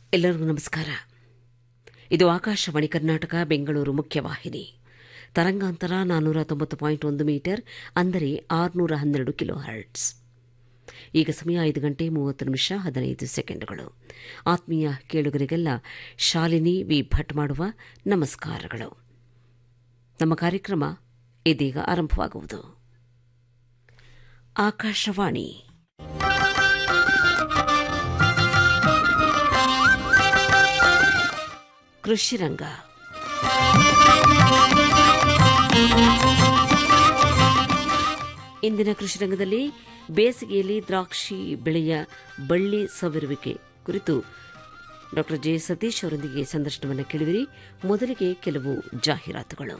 ಎಲ್ಲರಿಗೂ ನಮಸ್ಕಾರ ಇದು ಆಕಾಶವಾಣಿ ಕರ್ನಾಟಕ ಬೆಂಗಳೂರು ಮುಖ್ಯವಾಹಿನಿ ತರಂಗಾಂತರ ನಾನ್ನೂರ ತೊಂಬತ್ತು ಪಾಯಿಂಟ್ ಒಂದು ಮೀಟರ್ ಅಂದರೆ ಆರುನೂರ ಹನ್ನೆರಡು ಕಿಲೋ ಹರ್ಟ್ಸ್ ಈಗ ಸಮಯ ಐದು ಗಂಟೆ ಮೂವತ್ತು ನಿಮಿಷ ಹದಿನೈದು ಸೆಕೆಂಡುಗಳು ಆತ್ಮೀಯ ಕೇಳುಗರಿಗೆಲ್ಲ ಶಾಲಿನಿ ವಿ ಭಟ್ ಮಾಡುವ ನಮಸ್ಕಾರಗಳು ನಮ್ಮ ಕಾರ್ಯಕ್ರಮ ಇದೀಗ ಆರಂಭವಾಗುವುದು ಆಕಾಶವಾಣಿ ಕೃಷಿ ರಂಗ ಇಂದಿನ ಕೃಷಿ ರಂಗದಲ್ಲಿ ಬೇಸಿಗೆಯಲ್ಲಿ ದ್ರಾಕ್ಷಿ ಬೆಳೆಯ ಬಳ್ಳಿ ಸವಿರುವಿಕೆ ಕುರಿತು ಡಾ ಜೆ ಸತೀಶ್ ಅವರೊಂದಿಗೆ ಸಂದರ್ಶನವನ್ನು ಕೇಳಿದಿರಿ ಮೊದಲಿಗೆ ಕೆಲವು ಜಾಹೀರಾತುಗಳು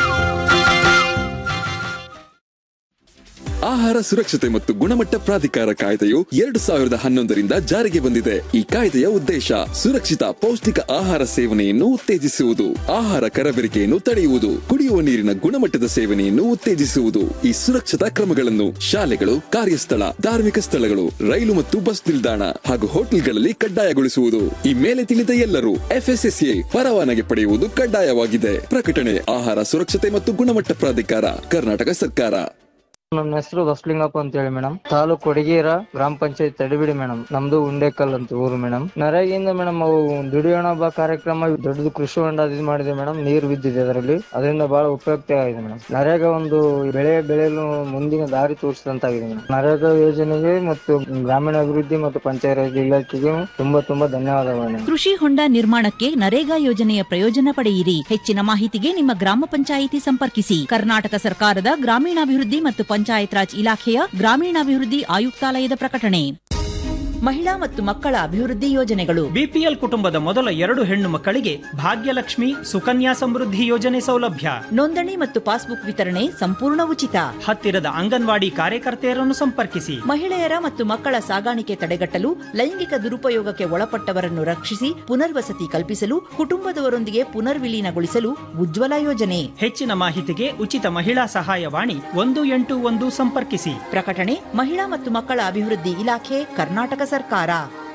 ಆಹಾರ ಸುರಕ್ಷತೆ ಮತ್ತು ಗುಣಮಟ್ಟ ಪ್ರಾಧಿಕಾರ ಕಾಯ್ದೆಯು ಎರಡು ಸಾವಿರದ ಹನ್ನೊಂದರಿಂದ ಜಾರಿಗೆ ಬಂದಿದೆ ಈ ಕಾಯ್ದೆಯ ಉದ್ದೇಶ ಸುರಕ್ಷಿತ ಪೌಷ್ಟಿಕ ಆಹಾರ ಸೇವನೆಯನ್ನು ಉತ್ತೇಜಿಸುವುದು ಆಹಾರ ಕರಬೇರಿಕೆಯನ್ನು ತಡೆಯುವುದು ಕುಡಿಯುವ ನೀರಿನ ಗುಣಮಟ್ಟದ ಸೇವನೆಯನ್ನು ಉತ್ತೇಜಿಸುವುದು ಈ ಸುರಕ್ಷತಾ ಕ್ರಮಗಳನ್ನು ಶಾಲೆಗಳು ಕಾರ್ಯಸ್ಥಳ ಧಾರ್ಮಿಕ ಸ್ಥಳಗಳು ರೈಲು ಮತ್ತು ಬಸ್ ನಿಲ್ದಾಣ ಹಾಗೂ ಹೋಟೆಲ್ಗಳಲ್ಲಿ ಕಡ್ಡಾಯಗೊಳಿಸುವುದು ಈ ಮೇಲೆ ತಿಳಿದ ಎಲ್ಲರೂ ಎಫ್ಎಸ್ಎಸ್ಎ ಪರವಾನಗಿ ಪಡೆಯುವುದು ಕಡ್ಡಾಯವಾಗಿದೆ ಪ್ರಕಟಣೆ ಆಹಾರ ಸುರಕ್ಷತೆ ಮತ್ತು ಗುಣಮಟ್ಟ ಪ್ರಾಧಿಕಾರ ಕರ್ನಾಟಕ ಸರ್ಕಾರ ನನ್ನ ಹೆಸರು ಬಸ್ಲಿಂಗಪ್ಪ ಅಂತ ಹೇಳಿ ಮೇಡಮ್ ತಾಲೂಕು ಕೊಡಗೇರ ಗ್ರಾಮ ಪಂಚಾಯತ್ ತಡಿಬಿಡಿ ಮೇಡಮ್ ನಮ್ದು ಉಂಡೇಕಲ್ ಅಂತ ಊರು ಮೇಡಮ್ ನರೇಗಿಂದ ಮೇಡಮ್ ಅವು ದುಡಿಯೋಣ ಬಾ ಕಾರ್ಯಕ್ರಮ ದೊಡ್ಡದು ಕೃಷಿ ಹೊಂಡ ಇದು ಮಾಡಿದೆ ಮೇಡಮ್ ನೀರು ಬಿದ್ದಿದೆ ಅದರಲ್ಲಿ ಅದರಿಂದ ಬಹಳ ಉಪಯುಕ್ತ ಆಗಿದೆ ಮೇಡಮ್ ನರೇಗಾ ಒಂದು ಬೆಳೆ ಬೆಳೆಯಲು ಮುಂದಿನ ದಾರಿ ತೋರಿಸಿದಂತಾಗಿದೆ ಮೇಡಮ್ ನರೇಗಾ ಯೋಜನೆಗೆ ಮತ್ತು ಗ್ರಾಮೀಣ ಅಭಿವೃದ್ಧಿ ಮತ್ತು ಪಂಚಾಯತ್ ಇಲಾಖೆಗೆ ತುಂಬಾ ತುಂಬಾ ಧನ್ಯವಾದಗಳು ಮೇಡಮ್ ಕೃಷಿ ಹೊಂಡ ನಿರ್ಮಾಣಕ್ಕೆ ನರೇಗಾ ಯೋಜನೆಯ ಪ್ರಯೋಜನ ಪಡೆಯಿರಿ ಹೆಚ್ಚಿನ ಮಾಹಿತಿಗೆ ನಿಮ್ಮ ಗ್ರಾಮ ಪಂಚಾಯಿತಿ ಸಂಪರ್ಕಿಸಿ ಕರ್ನಾಟಕ ಸರ್ಕಾರದ ಗ್ರಾಮೀಣಾಭಿವೃದ್ಧಿ ಮತ್ತು ಪಂಚಾಯತ್ ರಾಜ್ ಇಲಾಖೆಯ ಗ್ರಾಮೀಣಾಭಿವೃದ್ಧಿ ಆಯುಕ್ತಾಲಯದ ಪ್ರಕಟಣೆ ಮಹಿಳಾ ಮತ್ತು ಮಕ್ಕಳ ಅಭಿವೃದ್ಧಿ ಯೋಜನೆಗಳು ಬಿಪಿಎಲ್ ಕುಟುಂಬದ ಮೊದಲ ಎರಡು ಹೆಣ್ಣು ಮಕ್ಕಳಿಗೆ ಭಾಗ್ಯಲಕ್ಷ್ಮಿ ಸುಕನ್ಯಾ ಸಮೃದ್ಧಿ ಯೋಜನೆ ಸೌಲಭ್ಯ ನೋಂದಣಿ ಮತ್ತು ಪಾಸ್ಬುಕ್ ವಿತರಣೆ ಸಂಪೂರ್ಣ ಉಚಿತ ಹತ್ತಿರದ ಅಂಗನವಾಡಿ ಕಾರ್ಯಕರ್ತೆಯರನ್ನು ಸಂಪರ್ಕಿಸಿ ಮಹಿಳೆಯರ ಮತ್ತು ಮಕ್ಕಳ ಸಾಗಾಣಿಕೆ ತಡೆಗಟ್ಟಲು ಲೈಂಗಿಕ ದುರುಪಯೋಗಕ್ಕೆ ಒಳಪಟ್ಟವರನ್ನು ರಕ್ಷಿಸಿ ಪುನರ್ವಸತಿ ಕಲ್ಪಿಸಲು ಕುಟುಂಬದವರೊಂದಿಗೆ ಪುನರ್ವಿಲೀನಗೊಳಿಸಲು ಉಜ್ವಲ ಯೋಜನೆ ಹೆಚ್ಚಿನ ಮಾಹಿತಿಗೆ ಉಚಿತ ಮಹಿಳಾ ಸಹಾಯವಾಣಿ ಒಂದು ಎಂಟು ಒಂದು ಸಂಪರ್ಕಿಸಿ ಪ್ರಕಟಣೆ ಮಹಿಳಾ ಮತ್ತು ಮಕ್ಕಳ ಅಭಿವೃದ್ಧಿ ಇಲಾಖೆ ಕರ್ನಾಟಕ ಸರ್ಕಾರ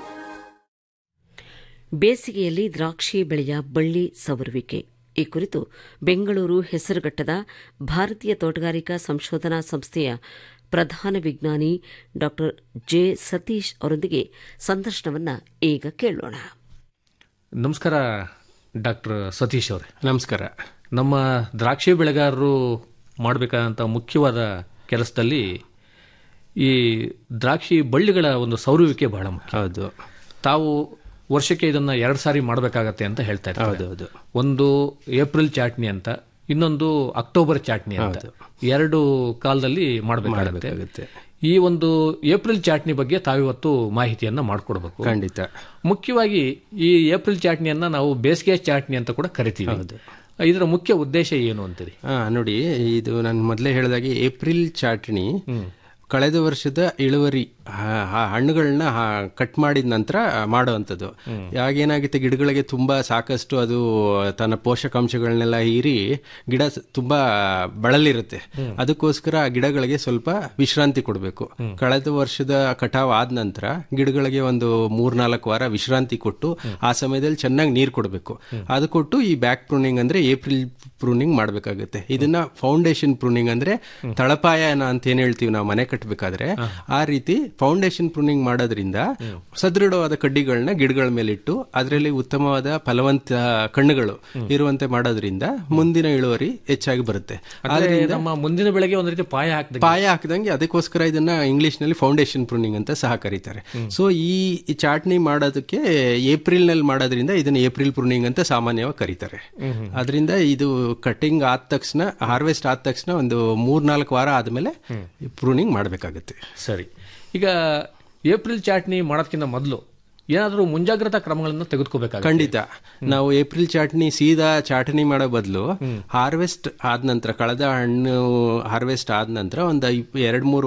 ಬೇಸಿಗೆಯಲ್ಲಿ ದ್ರಾಕ್ಷಿ ಬೆಳೆಯ ಬಳ್ಳಿ ಸವರುವಿಕೆ ಈ ಕುರಿತು ಬೆಂಗಳೂರು ಹೆಸರುಘಟ್ಟದ ಭಾರತೀಯ ತೋಟಗಾರಿಕಾ ಸಂಶೋಧನಾ ಸಂಸ್ಥೆಯ ಪ್ರಧಾನ ವಿಜ್ಞಾನಿ ಡಾ ಜೆ ಸತೀಶ್ ಅವರೊಂದಿಗೆ ಸಂದರ್ಶನವನ್ನು ಈಗ ಕೇಳೋಣ ನಮಸ್ಕಾರ ಡಾಕ್ಟರ್ ಸತೀಶ್ ಅವರೇ ನಮಸ್ಕಾರ ನಮ್ಮ ದ್ರಾಕ್ಷಿ ಬೆಳೆಗಾರರು ಮಾಡಬೇಕಾದಂಥ ಮುಖ್ಯವಾದ ಕೆಲಸದಲ್ಲಿ ಈ ದ್ರಾಕ್ಷಿ ಬಳ್ಳಿಗಳ ಒಂದು ಸೌರುವಿಕೆ ಬಹಳ ಮುಖ್ಯ ಹೌದು ತಾವು ವರ್ಷಕ್ಕೆ ಇದನ್ನ ಎರಡು ಸಾರಿ ಮಾಡಬೇಕಾಗತ್ತೆ ಅಂತ ಹೇಳ್ತಾ ಇದ್ದಾರೆ ಹೌದೌದು ಒಂದು ಏಪ್ರಿಲ್ ಚಾಟ್ನಿ ಅಂತ ಇನ್ನೊಂದು ಅಕ್ಟೋಬರ್ ಚಾಟ್ನಿ ಅಂತ ಎರಡು ಕಾಲದಲ್ಲಿ ಮಾಡಬೇಕಾಗುತ್ತೆ ಮಾಡಬೇಕಾಗುತ್ತೆ ಈ ಒಂದು ಏಪ್ರಿಲ್ ಚಾಟ್ನಿ ಬಗ್ಗೆ ತಾವಿವತ್ತು ಮಾಹಿತಿಯನ್ನ ಮಾಡಿಕೊಡ್ಬೇಕು ಖಂಡಿತ ಮುಖ್ಯವಾಗಿ ಈ ಏಪ್ರಿಲ್ ಚಾಟ್ನಿಯನ್ನ ನಾವು ಬೇಸಿಗೆ ಚಾಟ್ನಿ ಅಂತ ಕೂಡ ಕರಿತೀವಿ ಇದರ ಮುಖ್ಯ ಉದ್ದೇಶ ಏನು ಅಂತೀರಿ ಹಾ ನೋಡಿ ಇದು ನಾನು ಮೊದಲೇ ಹೇಳಿದಾಗೆ ಏಪ್ರಿಲ್ ಚಾಟ್ನಿ ಕಳೆದ ವರ್ಷದ ಇಳುವರಿ ಹ- ಹ- ಹಣ್ಣುಗಳನ್ನ ಹ- ಕಟ್ ಮಾಡಿದ ನಂತರ ಮಾಡುವಂಥದ್ದು ಯಾಗೇನಾಗುತ್ತೆ ಗಿಡಗಳಿಗೆ ತುಂಬಾ ಸಾಕಷ್ಟು ಅದು ತನ್ನ ಪೋಷಕಾಂಶಗಳನ್ನೆಲ್ಲ ಹೀರಿ ಗಿಡ ಸ- ತುಂಬಾ ಬಳಲಿರುತ್ತೆ ಅದಕ್ಕೋಸ್ಕರ ಆ ಗಿಡಗಳಿಗೆ ಸ್ವಲ್ಪ ವಿಶ್ರಾಂತಿ ಕೊಡಬೇಕು ಕಳೆದ ವರ್ಷದ ಕಟಾವ್ ಆದ ನಂತರ ಗಿಡಗಳಿಗೆ ಒಂದು ಮೂರ್ನಾಲ್ಕು ವಾರ ವಿಶ್ರಾಂತಿ ಕೊಟ್ಟು ಆ ಸಮಯದಲ್ಲಿ ಚೆನ್ನಾಗಿ ನೀರು ಕೊಡಬೇಕು ಅದು ಕೊಟ್ಟು ಈ ಬ್ಯಾಕ್ ಪ್ರೂನಿಂಗ್ ಅಂದ್ರೆ ಏಪ್ರಿಲ್ ಪ್ರೂನಿಂಗ್ ಮಾಡಬೇಕಾಗುತ್ತೆ ಇದನ್ನ ಫೌಂಡೇಶನ್ ಪ್ರೂನಿಂಗ್ ಅಂದ್ರೆ ತಳಪಾಯನ ಅಂತ ಏನ್ ಹೇಳ್ತೀವಿ ನಾವು ಮನೆ ಕಟ್ಟಬೇಕಾದ್ರೆ ಆ ರೀತಿ ಫೌಂಡೇಶನ್ ಪ್ರೂನಿಂಗ್ ಮಾಡೋದ್ರಿಂದ ಸದೃಢವಾದ ಕಡ್ಡಿಗಳನ್ನ ಗಿಡಗಳ ಮೇಲೆ ಇಟ್ಟು ಅದರಲ್ಲಿ ಉತ್ತಮವಾದ ಫಲವಂತ ಕಣ್ಣುಗಳು ಇರುವಂತೆ ಮಾಡೋದ್ರಿಂದ ಮುಂದಿನ ಇಳುವರಿ ಹೆಚ್ಚಾಗಿ ಬರುತ್ತೆ ಅಂದ್ರೆ ನಮ್ಮ ಮುಂದಿನ ಬೆಳೆಗೆ ಒಂದು ರೀತಿ ಪಾಯ ಹಾಕ್ದಂಗೆ ಪಾಯ ಹಾಕಿದಂಗೆ ಅದಕ್ಕೋಸ್ಕರ ಇದನ್ನ ಇಂಗ್ಲಿಷ್ ನಲ್ಲಿ ಫೌಂಡೇಶನ್ ಪ್ರೂನಿಂಗ್ ಅಂತ ಸಹ ಕರೀತಾರೆ ಸೊ ಈ ಈ ಚಾಟ್ನಿ ಮಾಡೋದಕ್ಕೆ ಏಪ್ರಿಲ್ ನಲ್ಲಿ ಮಾಡೋದ್ರಿಂದ ಇದನ್ನ ಏಪ್ರಿಲ್ ಪ್ರೂನಿಂಗ್ ಅಂತ ಸಾಮಾನ್ಯವಾಗಿ ಕರೀತಾರೆ ಅದರಿಂದ ಇದು ಕಟಿಂಗ್ ಆದ ತಕ್ಷಣ ಹಾರ್ವೆಸ್ಟ್ ಆದ ತಕ್ಷಣ ಒಂದು ಮೂರ್ನಾಲ್ಕು ವಾರ ಆದ್ಮೇಲೆ ಪ್ರೂನಿಂಗ್ ಮಾಡಬೇಕಾಗುತ್ತೆ ಸರಿ ಈಗ ಏಪ್ರಿಲ್ ಚಾಟ್ನಿ ಮಾಡೋದಕ್ಕಿಂತ ಮೊದಲು ಏನಾದರೂ ಮುಂಜಾಗ್ರತಾ ಕ್ರಮಗಳನ್ನು ತೆಗೆದುಕೋಬೇಕಾಗುತ್ತೆ ಖಂಡಿತ ನಾವು ಏಪ್ರಿಲ್ ಚಾಟ್ನಿ ಸೀದಾ ಚಾಟ್ನಿ ಮಾಡೋ ಬದಲು ಹಾರ್ವೆಸ್ಟ್ ಆದ ನಂತರ ಕಳೆದ ಹಣ್ಣು ಹಾರ್ವೆಸ್ಟ್ ಆದ ನಂತರ ಒಂದು ಎರಡ್ ಮೂರು ವಾರ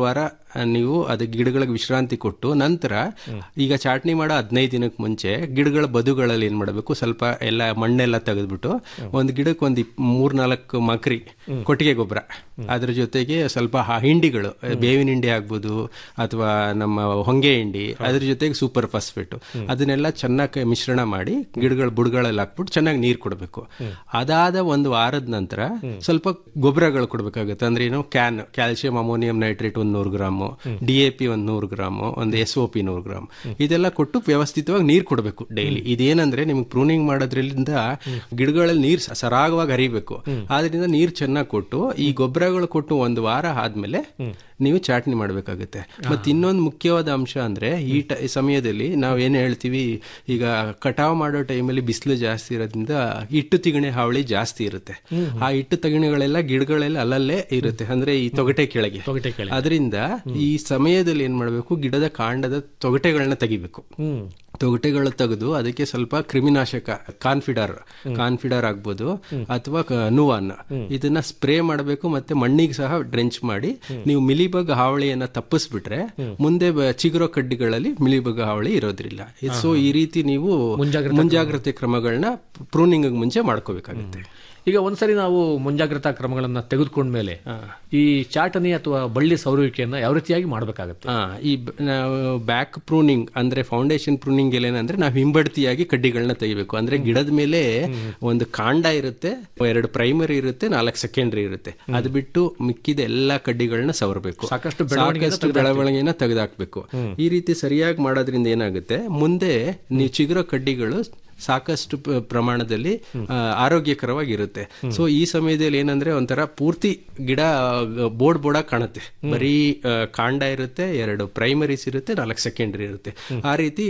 ಆ, ನೀವು ಅದಕ್ಕೆ ಗಿಡಗಳಿಗೆ ವಿಶ್ರಾಂತಿ ಕೊಟ್ಟು ನಂತರ ಈಗ ಚಾಟ್ನಿ ಮಾಡೋ ಹದಿನೈದು ದಿನಕ್ಕೆ ಮುಂಚೆ ಗಿಡಗಳ ಬದುಗಳಲ್ಲಿ ಏನ್ ಮಾಡಬೇಕು ಸ್ವಲ್ಪ ಎಲ್ಲ ಮಣ್ಣೆಲ್ಲ ತೆಗೆದ್ಬಿಟ್ಟು ಒಂದು ಗಿಡಕ್ಕೆ ಒಂದು ಮೂರ್ನಾಲ್ಕು ಮಕ್ರಿ ಕೊಟ್ಟಿಗೆ ಗೊಬ್ಬರ ಅದ್ರ ಜೊತೆಗೆ ಸ್ವಲ್ಪ ಹ- ಹಿಂಡಿಗಳು ಬೇವಿನ ಹಿಂಡಿ ಆಗ್ಬೋದು ಅಥವಾ ನಮ್ಮ ಹೊಂಗೆ ಹಿಂಡಿ ಅದ್ರ ಜೊತೆಗೆ ಸೂಪರ್ ಫಾಸ್ಫೇಟ್ ಅದನ್ನೆಲ್ಲ ಚೆನ್ನಾಗಿ ಮಿಶ್ರಣ ಮಾಡಿ ಗಿಡಗಳ ಬುಡಗಳಲ್ಲಿ ಹಾಕ್ಬಿಟ್ಟು ಚೆನ್ನಾಗಿ ನೀರು ಕೊಡಬೇಕು ಅದಾದ ಒಂದು ವಾರದ ನಂತರ ಸ್ವಲ್ಪ ಗೊಬ್ಬರಗಳು ಕೊಡಬೇಕಾಗುತ್ತೆ ಅಂದ್ರೆ ಏನು ಕ್ಯಾನ್ ಕ್ಯಾಲ್ಸಿಯಂ ಅಮೋನಿಯಂ ನೈಟ್ರೇಟ್ ಒಂದು ನೂರು ಗ್ರಾಮು ಡಿ ಎ ಪಿ ಒಂದು ನೂರು ಗ್ರಾಮು ಒಂದು ಎಸ್ ಒ ಪಿ ನೂರು ಗ್ರಾಮ್ ಇದೆಲ್ಲ ಕೊಟ್ಟು ವ್ಯವಸ್ಥಿತವಾಗಿ ನೀರು ಕೊಡಬೇಕು ಡೈಲಿ ಇದೇನಂದ್ರೆ ನಿಮ್ಗೆ ಪ್ರೂನಿಂಗ್ ಮಾಡೋದ್ರಿಂದ ಗಿಡಗಳಲ್ಲಿ ನೀರು ಸರಾಗವಾಗಿ ಹರಿಬೇಕು ಆದ್ರಿಂದ ನೀರು ಚೆನ್ನಾಗಿ ಕೊಟ್ಟು ಈ ಗೊಬ್ಬರಗಳು ಕೊಟ್ಟು ಒಂದು ವಾರ ಆದ್ಮೇಲೆ ನೀವು ಚಾಟ್ನಿ ಮಾಡಬೇಕಾಗುತ್ತೆ ಮತ್ತೆ ಇನ್ನೊಂದು ಮುಖ್ಯವಾದ ಅಂಶ ಅಂದ್ರೆ ಈ ಟ- ಈ ಸಮಯದಲ್ಲಿ ನಾವು ಏನು ಹೇಳ್ತೀವಿ ಈಗ ಕಟಾವ್ ಮಾಡೋ ಟೈಮಲ್ಲಿ ಬಿಸಿಲು ಜಾಸ್ತಿ ಇರೋದ್ರಿಂದ ಹಿಟ್ಟು ತಿಗಣೆ ಹಾವಳಿ ಜಾಸ್ತಿ ಇರುತ್ತೆ ಆ ಹಿಟ್ಟು ತಿಗಣೆಗಳೆಲ್ಲ ಗಿಡಗಳೆಲ್ಲ ಅಲ್ಲಲ್ಲೇ ಇರುತ್ತೆ ಅಂದ್ರೆ ಈ ತೊಗಟೆ ಕೆಳಗೆ ತೊಗಟೆ ಕೆಳಗೆ. ಅದರಿಂದ ಈ ಸಮಯದಲ್ಲಿ ಏನ್ ಮಾಡಬೇಕು ಗಿಡದ ಕಾಂಡದ ತೊಗಟೆಗಳನ್ನ ತೆಗಿಬೇಕು ತೊಗಟೆಗಳು ತೆಗೆದು ಅದಕ್ಕೆ ಸ್ವಲ್ಪ ಕ್ರಿಮಿನಾಶಕ ಕಾನ್ಫಿಡರ್ ಕಾನ್ಫಿಡರ್ ಆಗ್ಬೋದು ಅಥವಾ ಕ- ನುವಾನ್ ಇದನ್ನ ಸ್ಪ್ರೇ ಮಾಡಬೇಕು ಮತ್ತೆ ಮಣ್ಣಿಗೆ ಸಹ ಡ್ರೆಂಚ್ ಮಾಡಿ ನೀವು ಮಿಲಿಬಗ್ ಹಾವಳಿಯನ್ನ ತಪ್ಪಿಸ್ಬಿಟ್ರೆ ಮುಂದೆ ಬ- ಚಿಗುರೋ ಕಡ್ಡಿಗಳಲ್ಲಿ ಮಿಲಿಬಗ್ ಹಾವಳಿ ಇರೋದ್ರಿಲ್ಲ ಸೊ ಈ ರೀತಿ ನೀವು ಮುಂಜಾಗ್ರತೆ ಕ್ರಮಗಳನ್ನ ಪ್ರೂನಿಂಗ್ ಮುಂಚೆ ಮಾಡ್ಕೋಬೇಕಾಗುತ್ತೆ ಈಗ ಒಂದ್ಸರಿ ನಾವು ಮುಂಜಾಗ್ರತಾ ಕ್ರಮಗಳನ್ನ ತೆಗೆದುಕೊಂಡ್ಮೇಲೆ ಈ ಚಾಟನಿ ಅಥವಾ ಬಳ್ಳಿ ಸೌರುವಿಕೆಯನ್ನ ಯಾವ ರೀತಿಯಾಗಿ ಮಾಡಬೇಕಾಗುತ್ತೆ ಆ, ಈ ಬ- ನಾವು ಬ್ಯಾಕ್ ಪ್ರೂನಿಂಗ್ ಅಂದ್ರೆ ಫೌಂಡೇಶನ್ ಪ್ರೂನಿಂಗ್ ಏನಂದ್ರೆ ನಾವು ಹಿಂಬಡ್ತಿಯಾಗಿ ಕಡ್ಡಿಗಳನ್ನ ತೆಗಿಬೇಕು ಅಂದ್ರೆ ಗಿಡದ ಮೇಲೆ ಒಂದು ಕಾಂಡ ಇರುತ್ತೆ ಎರಡು ಪ್ರೈಮರಿ ಇರುತ್ತೆ ನಾಲ್ಕು ಸೆಕೆಂಡರಿ ಇರುತ್ತೆ ಅದು ಬಿಟ್ಟು ಮಿಕ್ಕಿದ ಎಲ್ಲಾ ಕಡ್ಡಿಗಳನ್ನ ಸವರಬೇಕು ಸಾಕಷ್ಟು ಬೆಳವಣಿಗೆನ ಸಾಕಷ್ಟು ಬೆಳವಣಿಗೆನ ತೆಗೆದಾಕ್ಬೇಕು ಈ ರೀತಿ ಸರಿಯಾಗಿ ಮಾಡೋದ್ರಿಂದ ಏನಾಗುತ್ತೆ ಮುಂದೆ ನೀವು ಚಿಗುರೋ ಕಡ್ಡಿಗಳು ಸಾಕಷ್ಟು ಪ- ಪ್ರಮಾಣದಲ್ಲಿ ಆ, ಆರೋಗ್ಯಕರವಾಗಿರುತ್ತೆ ಸೊ ಈ ಸಮಯದಲ್ಲಿ ಏನಂದ್ರೆ ಒಂಥರ ಪೂರ್ತಿ ಗಿಡ ಬೋರ್ಡ್ ಬೋರ್ಡ್ ಕಾಣುತ್ತೆ ಬರೀ ಆ, ಕಾಂಡ ಇರುತ್ತೆ ಎರಡು ಪ್ರೈಮರೀಸ್ ಇರುತ್ತೆ ನಾಲ್ಕು ಸೆಕೆಂಡರಿ ಇರುತ್ತೆ ಆ ರೀತಿ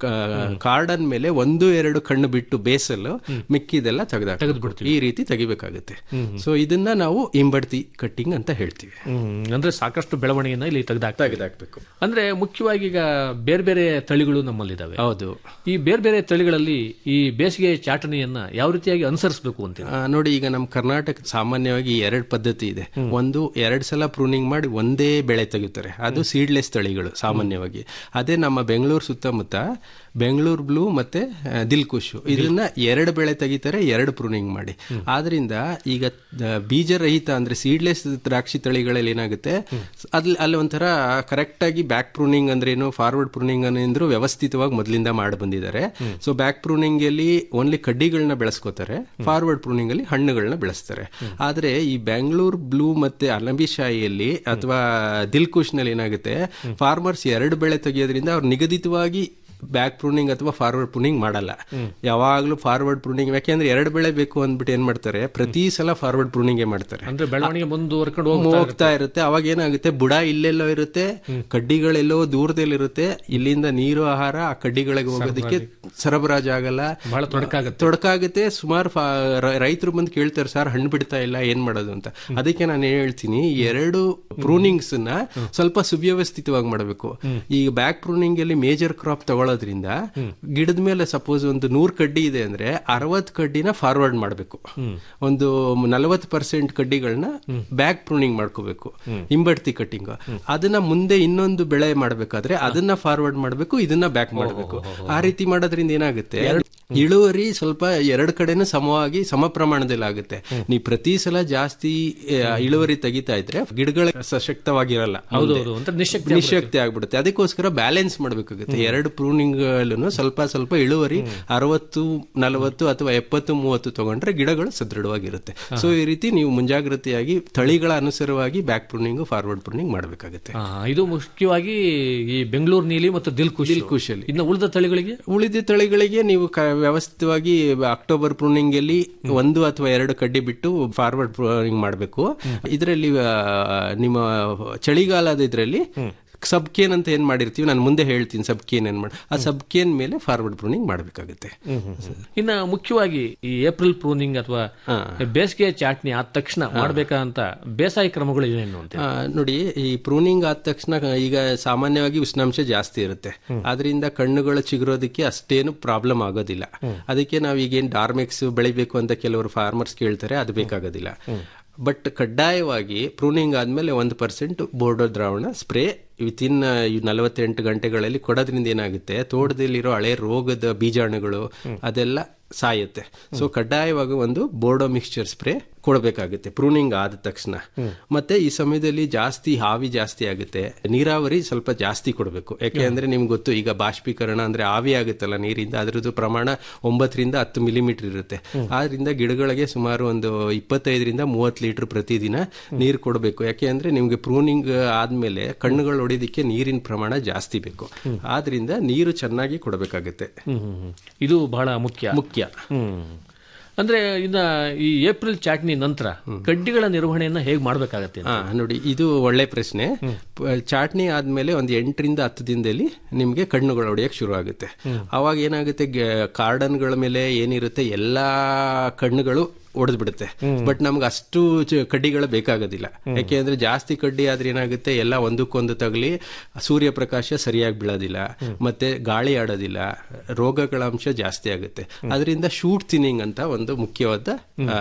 ಕಾರ್ಡನ್ ಮೇಲೆ ಒಂದು ಎರಡು ಕಣ್ಣು ಬಿಟ್ಟು ಬೇಸಲು ಮಿಕ್ಕಿದೆಲ್ಲ ತೆಗೆದಾಕ ಈ ರೀತಿ ತೆಗಿಬೇಕಾಗುತ್ತೆ ಸೊ ಇದನ್ನ ನಾವು ಇಂಬಡ್ತಿ ಕಟ್ಟಿಂಗ್ ಅಂತ ಹೇಳ್ತೀವಿ ಹ್ಮ್ ಅಂದ್ರೆ ಸಾಕಷ್ಟು ಬೆಳವಣಿಗೆನ ಇಲ್ಲಿ ತೆಗೆದಾಕ್ತಾ ತೆಗೆದಾಕ್ಬೇಕು ಅಂದ್ರೆ ಮುಖ್ಯವಾಗಿ ಈಗ ಬೇರೆ ಬೇರೆ ತಳಿಗಳು ನಮ್ಮಲ್ಲಿದ್ದಾವೆ ಹೌದು ಈ ಬೇರೆ ಬೇರೆ ತಳಿಗಳಲ್ಲಿ ಈ ಬೇಸಿಗೆ ಚಾಟಣಿಯನ್ನ ಯಾವ ರೀತಿಯಾಗಿ ಅನುಸರಿಸಬೇಕು ಅಂತ ಆ, ನೋಡಿ ಈಗ ನಮ್ಮ ಕರ್ನಾಟಕ ಸಾಮಾನ್ಯವಾಗಿ ಎರಡು ಪದ್ಧತಿ ಇದೆ ಒಂದು ಎರಡ್ ಸಲ ಪ್ರೂನಿಂಗ್ ಮಾಡಿ ಒಂದೇ ಬೆಳೆ ತೆಗಿತಾರೆ ಅದು ಸೀಡ್ಲೆಸ್ ತಳಿಗಳು ಸಾಮಾನ್ಯವಾಗಿ ಅದೇ ನಮ್ಮ ಬೆಂಗಳೂರು ಸುತ್ತಮುತ್ತ ಬೆಂಗಳೂರು ಬ್ಲೂ ಮತ್ತೆ ಆ, ದಿಲ್ಕುಶು ಇದನ್ನ ಎರಡು ಬೆಳೆ ತೆಗಿತಾರೆ ಎರಡು ಪ್ರೂನಿಂಗ್ ಮಾಡಿ ಆದ್ರಿಂದ ಈಗ ಆ, ಬೀಜರಹಿತ ಅಂದ್ರೆ ಸೀಡ್ಲೆಸ್ ದ್ರಾಕ್ಷಿ ತಳಿಗಳಲ್ಲಿ ಏನಾಗುತ್ತೆ ಅಲ್ಲಿ ಅಲ್ಲಿ ಒಂಥರ ಕರೆಕ್ಟ್ ಆಗಿ ಬ್ಯಾಕ್ ಪ್ರೂನಿಂಗ್ ಅಂದ್ರೆ ಏನು ಫಾರ್ವರ್ಡ್ ಪ್ರೂನಿಂಗ್ ಅನ್ನೋ ವ್ಯವಸ್ಥಿತವಾಗಿ ಮೊದಲಿಂದ ಮಾಡಿ ಬಂದಿದ್ದಾರೆ ಸೊ ಬ್ಯಾಕ್ ಪ್ರೂನಿಂಗ್ ಅಲ್ಲಿ ಓನ್ಲಿ ಕಡ್ಡಿಗಳನ್ನ ಬೆಳೆಸ್ಕೋತಾರೆ ಫಾರ್ವರ್ಡ್ ಪ್ರೂನಿಂಗ್ ಅಲ್ಲಿ ಹಣ್ಣುಗಳನ್ನ ಬೆಳೆಸ್ತಾರೆ ಆದ್ರೆ ಈ ಬೆಂಗಳೂರು ಬ್ಲೂ ಮತ್ತೆ ಅಲಂಬಿಶಾಹಿಯಲ್ಲಿ ಅಥವಾ ದಿಲ್ಕುಶ್ ನಲ್ಲಿ ಏನಾಗುತ್ತೆ ಫಾರ್ಮರ್ಸ್ ಎರಡು ಬೆಳೆ ತೆಗೆಯೋದ್ರಿಂದ ಅವ್ರು ನಿಗದಿತವಾಗಿ ಬ್ಯಾಕ್ ಪ್ರೂನಿಂಗ್ ಅಥವಾ ಫಾರ್ವರ್ಡ್ ಪ್ರೂನಿಂಗ್ ಮಾಡಲ್ಲ ಯಾವಾಗ್ಲೂ ಫಾರ್ವರ್ಡ್ ಪ್ರೂನಿಂಗ್ ಯಾಕೆಂದ್ರೆ ಎರಡು ಬೆಳೆ ಬೇಕು ಅಂದ್ಬಿಟ್ಟು ಏನ್ ಮಾಡ್ತಾರೆ ಪ್ರತಿ ಸಲ ಫಾರ್ವರ್ಡ್ ಪ್ರೂನಿಂಗ್ ಮಾಡ್ತಾರೆ ಅಂದ್ರೆ ಬೆಳವಣಿಗೆ ಮುಂದುವರ್ಕೊಂಡು ಹೋಗ್ತಾ ಹೋಗ್ತಾ ಇರುತ್ತೆ ಅವಾಗ ಏನಾಗುತ್ತೆ ಬುಡ ಇಲ್ಲೆಲ್ಲೋ ಇರುತ್ತೆ ಕಡ್ಡಿಗಳೆಲ್ಲೋ ದೂರದಲ್ಲಿರುತ್ತೆ ಇಲ್ಲಿಂದ ನೀರು ಆಹಾರ ಆ ಕಡ್ಡಿಗಳಿಗೆ ಹೋಗೋದಕ್ಕೆ ಸರಬರಾಜು ಆಗಲ್ಲ ಬಹಳ ತೊಡಕಾಗುತ್ತೆ ತೊಡಕಾಗುತ್ತೆ ಸುಮಾರು ರೈತರು ಬಂದು ಕೇಳ್ತಾರೆ ಸರ್ ಹಣ್ಣು ಬಿಡ್ತಾ ಇಲ್ಲ ಏನ್ ಮಾಡೋದು ಅಂತ ಅದಕ್ಕೆ ನಾನು ಏನ್ ಹೇಳ್ತೀನಿ ಈ ಎರಡು ಪ್ರೂನಿಂಗ್ಸ್ ನ ಸ್ವಲ್ಪ ಸುವ್ಯವಸ್ಥಿತವಾಗಿ ಮಾಡಬೇಕು ಈಗ ಬ್ಯಾಕ್ ಪ್ರೂನಿಂಗ್ ಅಲ್ಲಿ ಮೇಜರ್ ಕ್ರಾಪ್ ತಗೊಳ್ಳೋದ್ರಿಂದ ಗಿಡದ ಮೇಲೆ ಸಪೋಸ್ ಒಂದು ನೂರ್ ಕಡ್ಡಿ ಇದೆ ಅಂದ್ರೆ ಅರವತ್ ಕಡ್ಡಿನ ಫಾರ್ವರ್ಡ್ ಮಾಡಬೇಕು ಒಂದು ನಲವತ್ತು ಪರ್ಸೆಂಟ್ ಕಡ್ಡಿಗಳನ್ನ ಬ್ಯಾಕ್ ಪ್ರೂನಿಂಗ್ ಮಾಡ್ಕೋಬೇಕು ಹಿಂಬಡ್ತಿ ಕಟ್ಟಿಂಗ್ ಅದನ್ನ ಮುಂದೆ ಇನ್ನೊಂದು ಬೆಳೆ ಮಾಡ್ಬೇಕಾದ್ರೆ ಅದನ್ನ ಫಾರ್ವರ್ಡ್ ಮಾಡಬೇಕು ಇದನ್ನ ಬ್ಯಾಕ್ ಮಾಡಬೇಕು ಆ ರೀತಿ ಮಾಡೋದ್ರಿಂದ ಏನಾಗುತ್ತೆ ಇಳುವರಿ ಸ್ವಲ್ಪ ಎರಡು ಕಡೆನೂ ಸಮವಾಗಿ ಸಮ ಪ್ರಮಾಣದಲ್ಲಿ ಆಗುತ್ತೆ ನೀವು ಪ್ರತಿ ಸಲ ಜಾಸ್ತಿ ಆ, ಇಳುವರಿ ತೆಗಿತಾ ಇದ್ರೆ ಗಿಡಗಳ ಸಶಕ್ತವಾಗಿರಲ್ಲ ಮುಂದೆ. ಹೌದು ಅಂತ ನಿಶಕ್ತಿ ನಿಶಕ್ತಿ ಆಗ್ಬಿಡುತ್ತೆ ಅದಕ್ಕೋಸ್ಕರ ಬ್ಯಾಲೆನ್ಸ್ ಮಾಡಬೇಕಾಗುತ್ತೆ ಎರಡು ಪ್ರೂನಿಂಗ್ ಸ್ವಲ್ಪ ಸ್ವಲ್ಪ ಇಳುವರಿ ಅರವತ್ತು ನಲವತ್ತು ಅಥವಾ ಎಪ್ಪತ್ತು ಮೂವತ್ತು ತಗೊಂಡ್ರೆ ಗಿಡಗಳು ಸದೃಢವಾಗಿರುತ್ತೆ ಸೊ ಈ ರೀತಿ ನೀವು ಮುಂಜಾಗ್ರತೆಯಾಗಿ ತಳಿಗಳ ಅನುಸಾರವಾಗಿ ಬ್ಯಾಕ್ ಪ್ರೂನಿಂಗ್ ಫಾರ್ವರ್ಡ್ ಪ್ರೂನಿಂಗ್ ಮಾಡಬೇಕಾಗುತ್ತೆ ಆ, ಇದು ಮುಖ್ಯವಾಗಿ ಈ ಬೆಂಗಳೂರು ನೀಲಿ ಮತ್ತು ದಿಲ್ಕುಶ್ ದಿಲ್ಕುಶಲ್ಲಿ. ಇನ್ನು ಉಳಿದ ತಳಿಗಳಿಗೆ ಉಳಿದ ತಳಿಗಳಿಗೆ ನೀವು ಕ- ವ್ಯವಸ್ಥಿತವಾಗಿ ಅಕ್ಟೋಬರ್ ಪ್ರೂನಿಂಗ್ ಅಲ್ಲಿ ಒಂದು ಅಥವಾ ಎರಡು ಕಡ್ಡಿ ಬಿಟ್ಟು ಫಾರ್ವರ್ಡ್ ಪ್ರೂನಿಂಗ್ ಮಾಡಬೇಕು ಇದರಲ್ಲಿ ನಿಮ್ಮ ಚಳಿಗಾಲದ ಇದರಲ್ಲಿ ಸಬ್ಕೇನ್ ಅಂತ ಏನ್ ಮಾಡಿರ್ತೀವಿ ನಾನು ಮುಂದೆ ಹೇಳ್ತೀನಿ ಸಬ್ಕೇನ್ ಏನ್ ಮಾಡಿ ಆ ಸಬ್ಕೇನ್ ಮೇಲೆ ಫಾರ್ವರ್ಡ್ ಪ್ರೂನಿಂಗ್ ಮಾಡಬೇಕಾಗುತ್ತೆ ಇನ್ನ ಮುಖ್ಯವಾಗಿ ಈ ಏಪ್ರಿಲ್ ಪ್ರೂನಿಂಗ್ ಅಥವಾ ಬೇಸಿಗೆ ಚಾಟ್ನಿ ಆದ ತಕ್ಷಣ ಮಾಡಬೇಕಂತ ಬೇಸಾಯ ಕ್ರಮಗಳು ಏನೇನು ಅಂತ ಆ, ನೋಡಿ ಈ ಪ್ರೂನಿಂಗ್ ಆದ ತಕ್ಷಣ ಈಗ ಸಾಮಾನ್ಯವಾಗಿ ಉಷ್ಣಾಂಶ ಜಾಸ್ತಿ ಇರುತ್ತೆ ಅದರಿಂದ ಕಣ್ಣುಗಳು ಚಿಗುರೋದಕ್ಕೆ ಅಷ್ಟೇನು ಪ್ರಾಬ್ಲಮ್ ಆಗೋದಿಲ್ಲ ಅದಕ್ಕೆ ನಾವು ಈಗೇನು ಡಾರ್ಮೆಕ್ಸ್ ಬೆಳಿಬೇಕು ಅಂತ ಕೆಲವರು ಫಾರ್ಮರ್ಸ್ ಕೇಳ್ತಾರೆ ಅದು ಬೇಕಾಗೋದಿಲ್ಲ ಬಟ್ ಕಡ್ಡಾಯವಾಗಿ ಪ್ರೂನಿಂಗ್ ಆದ್ಮೇಲೆ ಒಂದು ಪರ್ಸೆಂಟ್ ಬೋರ್ಡೋ ದ್ರಾವಣ ಸ್ಪ್ರೇ ವಿತಿನ್ ನಲವತ್ತೆಂಟು ಗಂಟೆಗಳಲ್ಲಿ ಕೊಡೋದ್ರಿಂದ ಏನಾಗುತ್ತೆ ತೋಟದಲ್ಲಿರೋ ಹಳೆ ರೋಗದ ಬೀಜಾಣುಗಳು ಅದೆಲ್ಲ ಸಾಯುತ್ತೆ ಸೊ ಕಡ್ಡಾಯವಾಗಿ ಒಂದು ಬೋರ್ಡೋ ಮಿಕ್ಸ್ಚರ್ ಸ್ಪ್ರೇ ಕೊಡಬೇಕಾಗುತ್ತೆ ಪ್ರೂನಿಂಗ್ ಆದ ತಕ್ಷಣ ಮತ್ತೆ ಈ ಸಮಯದಲ್ಲಿ ಜಾಸ್ತಿ ಹಾವಿ ಜಾಸ್ತಿ ಆಗುತ್ತೆ ನೀರಾವರಿ ಸ್ವಲ್ಪ ಜಾಸ್ತಿ ಕೊಡಬೇಕು ಯಾಕೆ ಅಂದ್ರೆ ನಿಮ್ಗೆ ಗೊತ್ತು ಈಗ ಬಾಷ್ಪೀಕರಣ ಅಂದ್ರೆ ಆವಿ ಆಗುತ್ತಲ್ಲ ನೀರಿಂದ ಅದ್ರದ್ದು ಪ್ರಮಾಣ ಒಂಬತ್ತರಿಂದ ಹತ್ತು ಮಿಲಿಮೀಟರ್ ಇರುತ್ತೆ ಆದ್ರಿಂದ ಗಿಡಗಳಿಗೆ ಸುಮಾರು ಒಂದು ಇಪ್ಪತ್ತೈದರಿಂದ ಮೂವತ್ತು ಲೀಟರ್ ಪ್ರತಿದಿನ ನೀರು ಕೊಡಬೇಕು ಯಾಕೆ ಅಂದ್ರೆ ನಿಮ್ಗೆ ಪ್ರೂನಿಂಗ್ ಆದ್ಮೇಲೆ ಕಣ್ಣುಗಳು ಹೊಡಿಯೋದಕ್ಕೆ ನೀರಿನ ಪ್ರಮಾಣ ಜಾಸ್ತಿ ಬೇಕು ಆದ್ರಿಂದ ನೀರು ಚೆನ್ನಾಗಿ ಕೊಡಬೇಕಾಗುತ್ತೆ ಹ್ಮ್, ಹ್ಮ್, ಹ್ಮ್. ಇದು ಬಹಳ ಮುಖ್ಯ ಮುಖ್ಯ ಹ್ಮ್ ಅಂದ್ರೆ ಇನ್ನ ಈ ಏಪ್ರಿಲ್ ಚಾಟ್ನಿ ನಂತರ ಕಡ್ಡಿಗಳ ನಿರ್ವಹಣೆಯನ್ನ ಹೇಗ್ ಮಾಡ್ಬೇಕಾಗತ್ತೆ ಅಂತ? ಹಾ ನೋಡಿ ಇದು ಒಳ್ಳೆ ಪ್ರಶ್ನೆ ಪ- ಚಾಟ್ನಿ ಆದ್ಮೇಲೆ ಒಂದು ಎಂಟರಿಂದ ಹತ್ತು ದಿನದಲ್ಲಿ ನಿಮ್ಗೆ ಕಣ್ಣುಗಳು ಹೊಡೆಯಕ್ಕೆ ಶುರು ಆಗುತ್ತೆ ಅವಾಗ ಏನಾಗುತ್ತೆ ಕಾರ್ಡನ್ಗಳ ಮೇಲೆ ಏನಿರುತ್ತೆ ಎಲ್ಲಾ ಕಣ್ಣುಗಳು ಒಡೆದು ಬಿಡುತ್ತೆ ಬಟ್ ನಮ್ಗೆ ಅಷ್ಟು ಚ- ಕಡ್ಡಿಗಳು ಬೇಕಾಗೋದಿಲ್ಲ ಯಾಕೆಂದ್ರೆ ಜಾಸ್ತಿ ಕಡ್ಡಿ ಆದ್ರೆ ಏನಾಗುತ್ತೆ ಎಲ್ಲ ಒಂದಕ್ಕೊಂದು ತಗಲಿ ಸೂರ್ಯ ಪ್ರಕಾಶ ಸರಿಯಾಗಿ ಬೀಳೋದಿಲ್ಲ ಮತ್ತೆ ಗಾಳಿ ಆಡೋದಿಲ್ಲ ರೋಗಗಳ ಅಂಶ ಜಾಸ್ತಿ ಆಗುತ್ತೆ ಅದರಿಂದ ಶೂಟ್ ಥಿನ್ನಿಂಗ್ ಅಂತ ಒಂದು ಮುಖ್ಯವಾದ ಆ,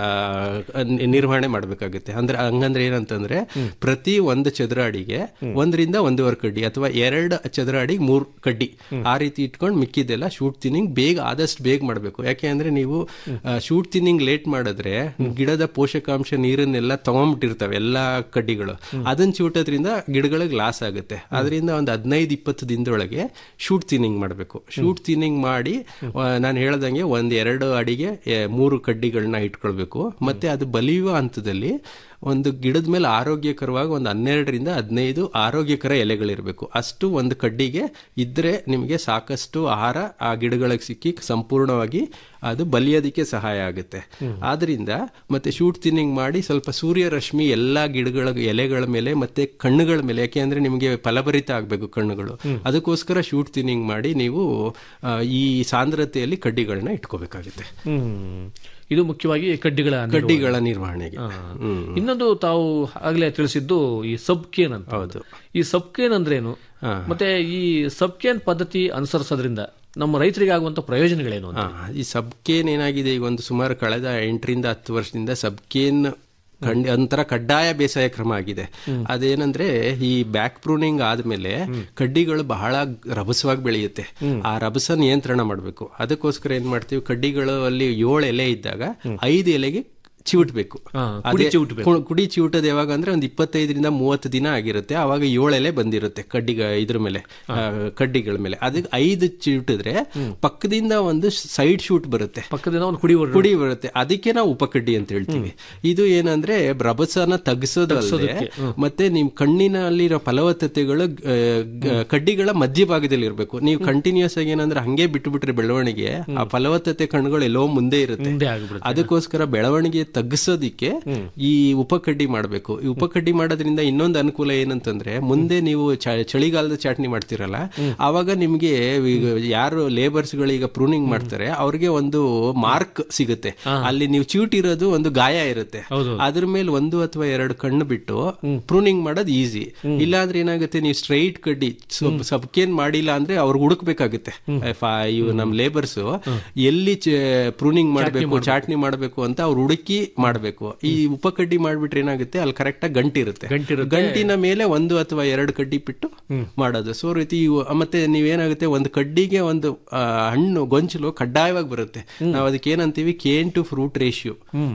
ನಿ- ನಿರ್ವಹಣೆ ಮಾಡಬೇಕಾಗುತ್ತೆ ಅಂದ್ರೆ ಹಂಗಂದ್ರೆ ಏನಂತಂದ್ರೆ ಪ್ರತಿ ಒಂದು ಚದರ ಅಡಿಗೆ ಒಂದರಿಂದ ಒಂದೂವರೆ ಕಡ್ಡಿ ಅಥವಾ ಎರಡು ಚದರ ಅಡಿಗೆ ಮೂರು ಕಡ್ಡಿ ಆ ರೀತಿ ಇಟ್ಕೊಂಡು ಮಿಕ್ಕಿದ್ದೆಲ್ಲ ಶೂಟ್ ಥಿನ್ನಿಂಗ್ ಬೇಗ ಆದಷ್ಟು ಬೇಗ ಮಾಡಬೇಕು ಯಾಕೆ ಅಂದ್ರೆ ನೀವು ಶೂಟ್ ಥಿನ್ನಿಂಗ್ ಲೇಟ್ ಮಾಡಿದ್ರೆ ಗಿಡದ ಪೋಷಕಾಂಶ ನೀರನ್ನೆಲ್ಲ ತಗೊಂಡ್ಬಿಟ್ಟಿರ್ತವೆ ಎಲ್ಲಾ ಕಡ್ಡಿಗಳು ಅದನ್ನ ಚೂಟೋದ್ರಿಂದ ಗಿಡಗಳಿಗೆ ಲಾಸ್ ಆಗುತ್ತೆ ಅದರಿಂದ ಒಂದು ಹದಿನೈದು ಇಪ್ಪತ್ತು ದಿನದೊಳಗೆ ಶೂಟ್ ಥಿನ್ನಿಂಗ್ ಮಾಡಬೇಕು ಶೂಟ್ ಥಿನ್ನಿಂಗ್ ಮಾಡಿ ನಾನು ಹೇಳ್ದಂಗೆ ಒಂದ್ ಎರಡು ಅಡಿಗೆ ಎ, ಮೂರು ಕಡ್ಡಿಗಳನ್ನ ಇಟ್ಕೊಳ್ಬೇಕು ಮತ್ತೆ ಅದು ಬಲಿಯುವ ಹಂತದಲ್ಲಿ ಒಂದು ಗಿಡದ ಮೇಲೆ ಆರೋಗ್ಯಕರವಾಗಿ ಒಂದು ಹನ್ನೆರಡರಿಂದ ಹದಿನೈದು ಆರೋಗ್ಯಕರ ಎಲೆಗಳಿರಬೇಕು ಅಷ್ಟು ಒಂದು ಕಡ್ಡಿಗೆ ಇದ್ರೆ ನಿಮಗೆ ಸಾಕಷ್ಟು ಆಹಾರ ಆ ಗಿಡಗಳಿಗೆ ಸಿಕ್ಕಿ ಸಂಪೂರ್ಣವಾಗಿ ಅದು ಬಲಿಯೋದಕ್ಕೆ ಸಹಾಯ ಆಗುತ್ತೆ ಆದ್ರಿಂದ ಮತ್ತೆ ಶೂಟ್ ಥಿನ್ನಿಂಗ್ ಮಾಡಿ ಸ್ವಲ್ಪ ಸೂರ್ಯ ರಶ್ಮಿ ಎಲ್ಲಾ ಗಿಡಗಳ ಎಲೆಗಳ ಮೇಲೆ ಮತ್ತೆ ಕಣ್ಣುಗಳ ಮೇಲೆ ಯಾಕೆ ಅಂದ್ರೆ ನಿಮಗೆ ಫಲಭರಿತ ಆಗಬೇಕು ಕಣ್ಣುಗಳು ಅದಕ್ಕೋಸ್ಕರ ಶೂಟ್ ಥಿನ್ನಿಂಗ್ ಮಾಡಿ ನೀವು ಆ, ಈ ಸಾಂದ್ರತೆಯಲ್ಲಿ ಕಡ್ಡಿಗಳನ್ನ ಇಟ್ಕೋಬೇಕಾಗುತ್ತೆ ಹ್ಮ್ ಇದು ಮುಖ್ಯವಾಗಿ ಕಡ್ಡಿಗಳ ನಿರ್ವಹಣೆ. ಕಡ್ಡಿಗಳ ನಿರ್ವಹಣೆಗೆ ಹಾ. ಇನ್ನೊಂದು ತಾವು ಆಗ್ಲೇ ತಿಳಿಸಿದ್ದು ಈ ಸಬ್ಕೇನ್ ಅಂತ ಹೌದು. ಈ ಸಬ್ಕೇನ್ ಅಂದ್ರೇನು ಹಾ. ಮತ್ತೆ ಈ ಸಬ್ಕೇನ್ ಪದ್ಧತಿ ಅನುಸರಿಸೋದ್ರಿಂದ ನಮ್ಮ ರೈತರಿಗೆ ಆಗುವಂತ ಪ್ರಯೋಜನಗಳೇನು ಅಂತ ಆ, ಈ ಸಬ್ಕೇನ್ ಏನಾಗಿದೆ ಈಗ ಒಂದು ಸುಮಾರು ಕಳೆದ ಎಂಟರಿಂದ ಹತ್ತು ವರ್ಷದಿಂದ ಸಬ್ಕೇನ್ ಖಂಡ ಒಂಥರ ಕಡ್ಡಾಯ ಬೇಸಾಯ ಕ್ರಮ ಆಗಿದೆ ಅದೇನಂದ್ರೆ ಈ ಬ್ಯಾಕ್ ಪ್ರೂನಿಂಗ್ ಆದ್ಮೇಲೆ ಕಡ್ಡಿಗಳು ಬಹಳ ರಭಸವಾಗಿ ಬೆಳೆಯುತ್ತೆ ಆ ರಭಸ ನಿಯಂತ್ರಣ ಮಾಡಬೇಕು ಅದಕ್ಕೋಸ್ಕರ ಏನ್ ಮಾಡ್ತೀವಿ ಕಡ್ಡಿಗಳು ಅಲ್ಲಿ ಏಳು ಎಲೆ ಇದ್ದಾಗ ಐದು ಎಲೆಗೆ ಚಿವುಟ್ಬೇಕು ಹಾ, ಕುಡಿ ಅದೇ ಚಿವುಟ್ಬೇಕು. ಕು- ಕುಡಿ ಚಿವುಟೋದು ಯಾವಾಗ ಅಂದ್ರೆ ಒಂದು ಇಪ್ಪತ್ತೈದರಿಂದ ಮೂವತ್ತು ದಿನ ಆಗಿರುತ್ತೆ ಅವಾಗ ಏಳೆಲೆ ಬಂದಿರುತ್ತೆ ಕಡ್ಡಿಗ ಇದ್ರ ಮೇಲೆ ಆ, ಕಡ್ಡಿಗಳ ಮೇಲೆ ಅದಕ್ಕೆ ಐದು ಚಿವುಟಿದ್ರೆ ಪಕ್ಕದಿಂದ ಒಂದು ಸೈಡ್ ಶೂಟ್ ಬರುತ್ತೆ ಪಕ್ಕದಿಂದ ಒಂದು ಕುಡಿ ಹೊರ್ಡು- ಕುಡಿ ಬರುತ್ತೆ ಅದಕ್ಕೆ ನಾವು ಉಪಕಡ್ಡಿ ಅಂತ ಹೇಳ್ತೀವಿ ಇದು ಏನಂದ್ರೆ ರಭಸನ ತಗ್ಸೋದಲ್ಲದೆ ಮತ್ತೆ ನಿಮ್ ಕಣ್ಣಿನಲ್ಲಿರೋ ಫಲವತ್ತತೆಗಳು ಆ, ಗ- ಕಡ್ಡಿಗಳ ಮಧ್ಯಭಾಗದಲ್ಲಿ ಇರಬೇಕು ನೀವು ಕಂಟಿನ್ಯೂಸ್ ಆಗಿ ಏನಂದ್ರೆ ಹಂಗೆ ಬಿಟ್ಟು ಬಿಟ್ರೆ ಬೆಳವಣಿಗೆ ಆ ಫಲವತ್ತತೆ ಕಣ್ಣುಗಳು ಎಲ್ಲೋ ಮುಂದೆ ಇರುತ್ತೆ ಮುಂದೆ ಆಗ್ಬಿಡುತ್ತೆ ಅದಕ್ಕೋಸ್ಕರ ಬೆಳವಣಿಗೆ ತಗ್ಗಿಸೋದಿಕ್ಕೆ ಈ ಉಪಕಡ್ಡಿ ಮಾಡಬೇಕು ಈ ಉಪಕಡ್ಡಿ ಮಾಡೋದ್ರಿಂದ ಇನ್ನೊಂದು ಅನುಕೂಲ ಏನಂತಂದ್ರೆ ಮುಂದೆ ನೀವು ಚ- ಚಳಿಗಾಲದ ಚಾಟ್ನಿ ಮಾಡ್ತಿರಲ್ಲ ಆವಾಗ ನಿಮ್ಗೆ ಈಗ ಯಾರು ಲೇಬರ್ಸ್ ಈಗ ಪ್ರೂನಿಂಗ್ ಮಾಡ್ತಾರೆ ಅವ್ರಿಗೆ ಒಂದು ಮಾರ್ಕ್ ಸಿಗುತ್ತೆ ಅಲ್ಲಿ ನೀವು ಚೀಟಿರೋದು ಒಂದು ಗಾಯ ಇರುತ್ತೆ ಅದ್ರ ಮೇಲೆ ಒಂದು ಅಥವಾ ಎರಡು ಕಣ್ಣು ಬಿಟ್ಟು ಪ್ರೂನಿಂಗ್ ಮಾಡೋದು ಈಸಿ ಇಲ್ಲಾಂದ್ರೆ ಏನಾಗುತ್ತೆ ನೀವು ಸ್ಟ್ರೈಟ್ ಕಡ್ಡಿ ಸಬ್ಕೇನ್ ಮಾಡಿಲ್ಲ ಅಂದ್ರೆ ಅವ್ರಿಗೆ ಹುಡುಕ್ಬೇಕಾಗುತ್ತೆ ಫ- ಇವು ನಮ್ ಲೇಬರ್ಸ್ ಎಲ್ಲಿ ಪ್ರೂನಿಂಗ್ ಮಾಡಬೇಕು ಚಾಟ್ನಿ ಮಾಡಬೇಕು ಅಂತ ಅವ್ರು ಹುಡುಕಿ ಮಾಡಬೇಕು ಈ ಉಪಕಡ್ಡಿ ಮಾಡ್ಬಿಟ್ರೆ ಏನಾಗುತ್ತೆ ಅಲ್ಲಿ ಕರೆಕ್ಟ್ ಆಗಿ ಗಂಟಿರುತ್ತೆ ಗಂಟಿನ ಮೇಲೆ ಒಂದು ಅಥವಾ ಎರಡು ಕಡ್ಡಿ ಬಿಟ್ಟು ಮಾಡೋದು ಸೊ ರೀತಿ ಇವು- ಮತ್ತೆ ನೀವೇನಾಗುತ್ತೆ ಒಂದು ಕಡ್ಡಿಗೆ ಒಂದು ಆ, ಹಣ್ಣು ಗೊಂಚಲು ಕಡ್ಡಾಯವಾಗಿ ಬರುತ್ತೆ ನಾವು ಅದಕ್ಕೆ ಏನಂತೀವಿ ಕೇನ್ ಟು ಫ್ರೂಟ್ ರೇಷಿಯೋ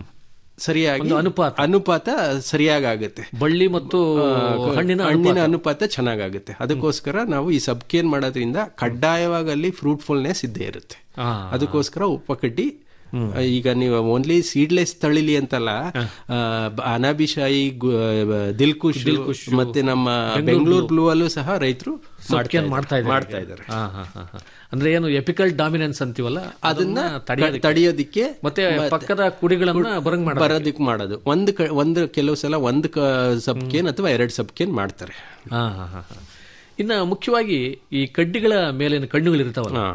ಸರಿಯಾಗಿ ಅನುಪಾತ. ಅನುಪಾತ ಸರಿಯಾಗಿ ಆಗುತ್ತೆ ಬಳ್ಳಿ ಮತ್ತು ಹಣ್ಣಿನ ಹಣ್ಣಿನ ಅನುಪಾತ ಚೆನ್ನಾಗಾಗುತ್ತೆ ಅದಕ್ಕೋಸ್ಕರ ನಾವು ಈ ಸಬ್ಕೇನ್ ಮಾಡೋದ್ರಿಂದ ಕಡ್ಡಾಯವಾಗಿ ಅಲ್ಲಿ ಫ್ರೂಟ್ಫುಲ್ನೆಸ್ ಇದ್ದೇ ಇರುತ್ತೆ ಆ. ಅದಕ್ಕೋಸ್ಕರ ಉಪಕಡ್ಡಿ ಈಗ ನೀವು ಓನ್ಲಿ ಸೀಡ್ಲೆಸ್ ತಳಿಲಿ ಅಂತಲ್ಲ ಆ, ಬ- ಅನಾಬಿಶಾಯಿ ಗು- ದಿಲ್ಕುಶ್ ಮತ್ತೆ ನಮ್ಮ ಬೆಂಗಳೂರು ಬ್ಲೂ ಅಲ್ಲೂ ಸಹ ರೈತರು ಸಬ್ಕೇನ್ ಮಾಡ್ತಾ ಇದ್ದಾರೆ ಮಾಡ್ತಾ ಇದ್ದಾರೆ ಹಾ, ಹಾ, ಹಾ, ಹಾ. ಅಂದ್ರೆ ಏನು ಎಪಿಕಲ್ ಡಾಮಿನೆನ್ಸ್ ಅಂತೀವಲ್ಲ ಅದನ್ನ ತಡೆಯೋದಕ್ಕೆ ತಡೆಯೋದಿಕ್ಕೆ ಮತ್ತೆ ಪಕ್ಕದ ಕುಡಿಗಳನ್ನ ಬರಂಗ್ ಮಾಡ ಬರೋದಕ್ಕೆ ಮಾಡೋದು ಒಂದು ಕ- ಒಂದು ಕೆಲವು ಸಲ ಒಂದು ಸಬ್ಕೇನ್ ಅಥವಾ ಎರಡು ಸಬ್ಕೇನ್ ಮಾಡ್ತಾರೆ ಹಾ ಹಾ ಹಾ ಹಾ. ಇನ್ನ ಮುಖ್ಯವಾಗಿ ಈ ಕಡ್ಡಿಗಳ ಮೇಲಿನ ಕಣ್ಣುಗಳು ಇರ್ತಾವಲ್ಲ ಹಾ.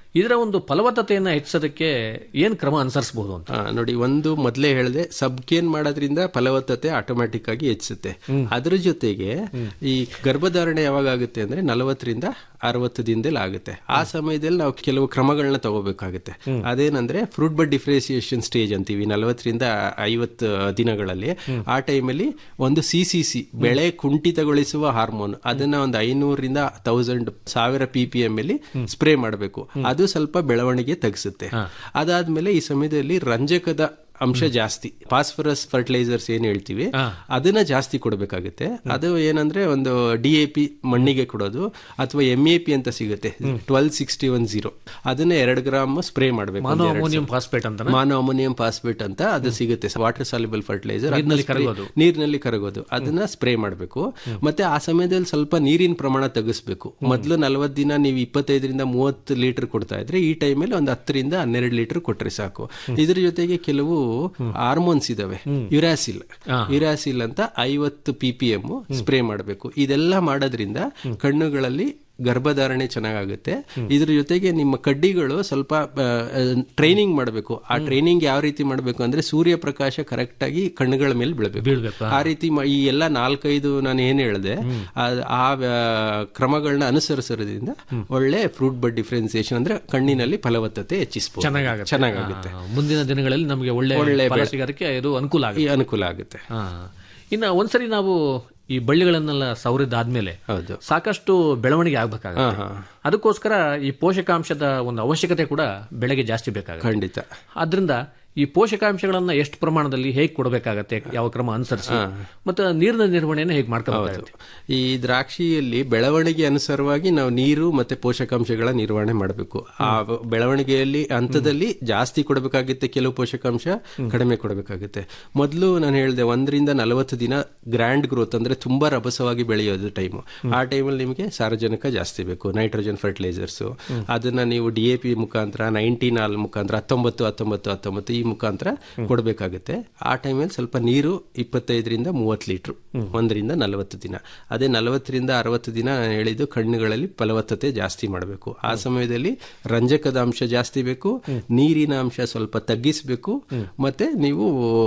ಇದರ ಒಂದು ಫಲವತ್ತತೆಯನ್ನ ಹೆಚ್ಚಿಸೋದಕ್ಕೆ ಏನ್ ಕ್ರಮ ಅನುಸರಿಸಬಹುದು ಅಂತ ಆ, ನೋಡಿ ಒಂದು ಮೊದಲೇ ಹೇಳಿದೆ ಸಬ್ಕೇನ್ ಮಾಡೋದ್ರಿಂದ ಫಲವತ್ತತೆ ಆಟೋಮ್ಯಾಟಿಕ್ ಆಗಿ ಹೆಚ್ಚುತ್ತೆ ಅದ್ರ ಜೊತೆಗೆ ಈ ಗರ್ಭಧಾರಣೆ ಯಾವಾಗ ಆಗುತ್ತೆ ಅಂದ್ರೆ ನಲವತ್ತರಿಂದ ಅರವತ್ತು ದಿನದಲ್ಲಿ ಆಗುತ್ತೆ ಆ ಸಮಯದಲ್ಲಿ ನಾವು ಕೆಲವು ಕ್ರಮಗಳನ್ನ ತಗೋಬೇಕಾಗುತ್ತೆ ಅದೇನಂದ್ರೆ ಫ್ರೂಟ್ ಬಡ್ ಡಿಫ್ರೆಸಿಯೇಷನ್ ಸ್ಟೇಜ್ ಅಂತೀವಿ ನಲವತ್ತರಿಂದ ಐವತ್ತು ದಿನಗಳಲ್ಲಿ ಆ ಟೈಮಲ್ಲಿ ಒಂದು ಸಿ ಸಿ ಸಿ ಬೆಳೆ ಕುಂಠಿತಗೊಳಿಸುವ ಹಾರ್ಮೋನ್ ಅದನ್ನ ಒಂದು ಐನೂರರಿಂದ ತೌಸಂಡ್ ಸಾವಿರ ಪಿ ಪಿ ಎಂ ಅಲ್ಲಿ ಸ್ಪ್ರೇ ಮಾಡಬೇಕು ಅದು ಸ್ವಲ್ಪ ಬೆಳವಣಿಗೆ ತಗ್ಸುತ್ತೆ ಅದಾದ್ಮೇಲೆ ಈ ಸಮಯದಲ್ಲಿ ರಂಜಕದ ಅಂಶ ಜಾಸ್ತಿ ಫಾಸ್ಫರಸ್ ಫರ್ಟಿಲೈಸರ್ಸ್ ಏನ್ ಹೇಳ್ತೀವಿ ಅದನ್ನ ಜಾಸ್ತಿ ಕೊಡಬೇಕಾಗುತ್ತೆ ಅದು ಏನಂದ್ರೆ ಒಂದು ಡಿ ಎ ಪಿ ಮಣ್ಣಿಗೆ ಕೊಡೋದು ಅಥವಾ ಎಂ ಎ ಪಿ ಅಂತ ಸಿಗುತ್ತೆ ಟ್ವೆಲ್ ಸಿಕ್ಸ್ಟಿ ಒನ್ ಜೀರೋ ಅದನ್ನ ಎರಡು ಗ್ರಾಮ್ ಸ್ಪ್ರೇ ಮಾಡಬೇಕು ಮಾನೋ ಅಮೋನಿಯಂ ಫಾಸ್ಫೇಟ್ ಅಂತ ಮಾನೋ ಅಮೋನಿಯಂ ಫಾಸ್ಫೇಟ್ ಅಂತ ಅದು ಸಿಗುತ್ತೆ ವಾಟರ್ ಸಾಲ್ಯುಬಲ್ ಫರ್ಟಿಲೈಸರ್ ನೀರಿನಲ್ಲಿ ಕರಗೋದು. ನೀರಿನಲ್ಲಿ ಕರಗೋದು ಅದನ್ನ ಸ್ಪ್ರೇ ಮಾಡಬೇಕು ಮತ್ತೆ ಆ ಸಮಯದಲ್ಲಿ ಸ್ವಲ್ಪ ನೀರಿನ ಪ್ರಮಾಣ ತಗ್ಗಿಸ್ಬೇಕು ಮೊದಲು ನಲವತ್ತು ದಿನ ನೀವು ಇಪ್ಪತ್ತೈದರಿಂದ ಮೂವತ್ತು ಲೀಟರ್ ಕೊಡ್ತಾ ಇದ್ರೆ ಈ ಟೈಮಲ್ಲಿ ಒಂದು ಹತ್ತರಿಂದ ಹನ್ನೆರಡು ಲೀಟರ್ ಕೊಟ್ರೆ ಸಾಕು ಇದ್ರ ಜೊತೆಗೆ ಕೆಲವು ಹಾರ್ಮೋನ್ಸ್ ಇದಾವೆ ಯುರಾಸಿಲ್ ಯುರಾಸಿಲ್ ಅಂತ ಐವತ್ತು ಪಿ ಪಿ ಎಂ ಸ್ಪ್ರೇ ಮಾಡಬೇಕು ಇದೆಲ್ಲ ಮಾಡೋದ್ರಿಂದ ಕಣ್ಣುಗಳಲ್ಲಿ ಗರ್ಭಧಾರಣೆ ಚೆನ್ನಾಗಾಗುತ್ತೆ ಇದ್ರ ಜೊತೆಗೆ ನಿಮ್ಮ ಕಡ್ಡಿಗಳು ಸ್ವಲ್ಪ ಟ್ರೈನಿಂಗ್ ಮಾಡಬೇಕು ಆ ಟ್ರೈನಿಂಗ್ ಯಾವ ರೀತಿ ಮಾಡಬೇಕು ಅಂದ್ರೆ ಸೂರ್ಯ ಪ್ರಕಾಶ ಕರೆಕ್ಟ್ ಆಗಿ ಕಣ್ಣುಗಳ ಮೇಲೆ ಬೀಳಬೇಕು ಬೀಳ್ಬೇಕು, ಆ ರೀತಿ ಮ- ಈ ಎಲ್ಲ ನಾಲ್ಕೈದು ನಾನು ಏನ್ ಹೇಳಿದೆ ಆ- ಆ ವ್ಯ- ಕ್ರಮಗಳನ್ನ ಅನುಸರಿಸೋದ್ರಿಂದ ಒಳ್ಳೆ ಫ್ರೂಟ್ ಬಡ್ ಡಿಫ್ರೆನ್ಸಿಯೇಷನ್ ಅಂದ್ರೆ ಕಣ್ಣಿನಲ್ಲಿ ಫಲವತ್ತತೆ ಹೆಚ್ಚಿಸಬಹುದು ಚೆನ್ನಾಗಾಗುತ್ತೆ ಚೆನ್ನಾಗಾಗುತ್ತೆ ಆ, ಮುಂದಿನ ದಿನಗಳಲ್ಲಿ ನಮಗೆ ಒಳ್ಳೆ ಒಳ್ಳೆ ಫಲ ಬೆಳೆ. ಸಿಗೋದಕ್ಕೆ ಇದು ಅನುಕೂಲ ಈ ಆಗುತ್ತೆ ಅನುಕೂಲ ಆಗುತ್ತೆ ಹಾ. ಇನ್ನ ಒಂದ್ಸರಿ ನಾವು ಈ ಬಳ್ಳಿಗಳನ್ನೆಲ್ಲ ಸವರಿದ್ದಾದ್ಮೇಲೆ ಹೌದು ಸಾಕಷ್ಟು ಬೆಳವಣಿಗೆ ಆಗ್ಬೇಕಾಗುತ್ತೆ ಹಾ, ಅದಕ್ಕೋಸ್ಕರ ಈ ಪೋಷಕಾಂಶದ ಒಂದು ಅವಶ್ಯಕತೆ ಕೂಡ ಬೆಳೆಗೆ ಜಾಸ್ತಿ ಬೇಕಾಗುತ್ತೆ ಖಂಡಿತ ಆದ್ರಿಂದ ಈ ಪೋಷಕಾಂಶಗಳನ್ನ ಎಷ್ಟು ಪ್ರಮಾಣದಲ್ಲಿ ಹೇಗೆ ಕೊಡಬೇಕಾಗತ್ತೆ ಯಾವ ಕ್ರಮ ಅನುಸರಿಸಿ ಮತ್ತೆ ನೀರಿನ ನಿರ್ವಹಣೆಯನ್ನು ಹೇಗೆ ಮಾಡ್ಕೋಬೇಕಾಗುತ್ತೆ ಈ ದ್ರಾಕ್ಷಿಯಲ್ಲಿ ಬೆಳವಣಿಗೆ ಅನುಸಾರವಾಗಿ ನಾವು ನೀರು ಮತ್ತೆ ಪೋಷಕಾಂಶಗಳ ನಿರ್ವಹಣೆ ಮಾಡಬೇಕು ಆ ಬೆಳವಣಿಗೆಯಲ್ಲಿ ಹಂತದಲ್ಲಿ ಜಾಸ್ತಿ ಕೊಡಬೇಕಾಗುತ್ತೆ ಕೆಲವು ಪೋಷಕಾಂಶ ಕಡಿಮೆ ಕೊಡಬೇಕಾಗುತ್ತೆ ಮೊದಲು ನಾನು ಹೇಳಿದೆ ಒಂದರಿಂದ ನಲವತ್ತು ದಿನ ಗ್ರ್ಯಾಂಡ್ ಗ್ರೋತ್ ಅಂದ್ರೆ ತುಂಬಾ ರಭಸವಾಗಿ ಬೆಳೆಯೋದು ಟೈಮು ಆ ಟೈಮಲ್ಲಿ ನಿಮಗೆ ಸಾರಜನಕ ಜಾಸ್ತಿ ಬೇಕು ನೈಟ್ರೋಜನ್ ಫರ್ಟಿಲೈಸರ್ಸ್ ಅದನ್ನ ನೀವು ಡಿ ಎ ಪಿ ಮುಖಾಂತರ ನೈನ್ಟೀನ್ ಆಲ್ ಮುಖಾಂತರ ಹತ್ತೊಂಬತ್ತು ಹತ್ತೊಂಬತ್ತು ಹತ್ತೊಂಬತ್ತು ಈ ಮುಖಾಂತರ ಕೊಡಬೇಕಾಗುತ್ತೆ ಆ ಟೈಮಲ್ಲಿ ಸ್ವಲ್ಪ ನೀರು ಇಪ್ಪತ್ತೈದರಿಂದ ಮೂವತ್ತು ಲೀಟ್ರು ಒಂದರಿಂದ ನಲವತ್ತು ದಿನ ಅದೇ ನಲವತ್ತರಿಂದ ಅರವತ್ತು ದಿನ ನಾನು ಹೇಳಿದ್ದು ಕಣ್ಣುಗಳಲ್ಲಿ ಫಲವತ್ತತೆ ಜಾಸ್ತಿ ಮಾಡಬೇಕು ಆ ಸಮಯದಲ್ಲಿ ರಂಜಕದ ಅಂಶ ಜಾಸ್ತಿ ಬೇಕು ನೀರಿನ ಅಂಶ ಸ್ವಲ್ಪ ತಗ್ಗಿಸಬೇಕು ಮತ್ತೆ ನೀವು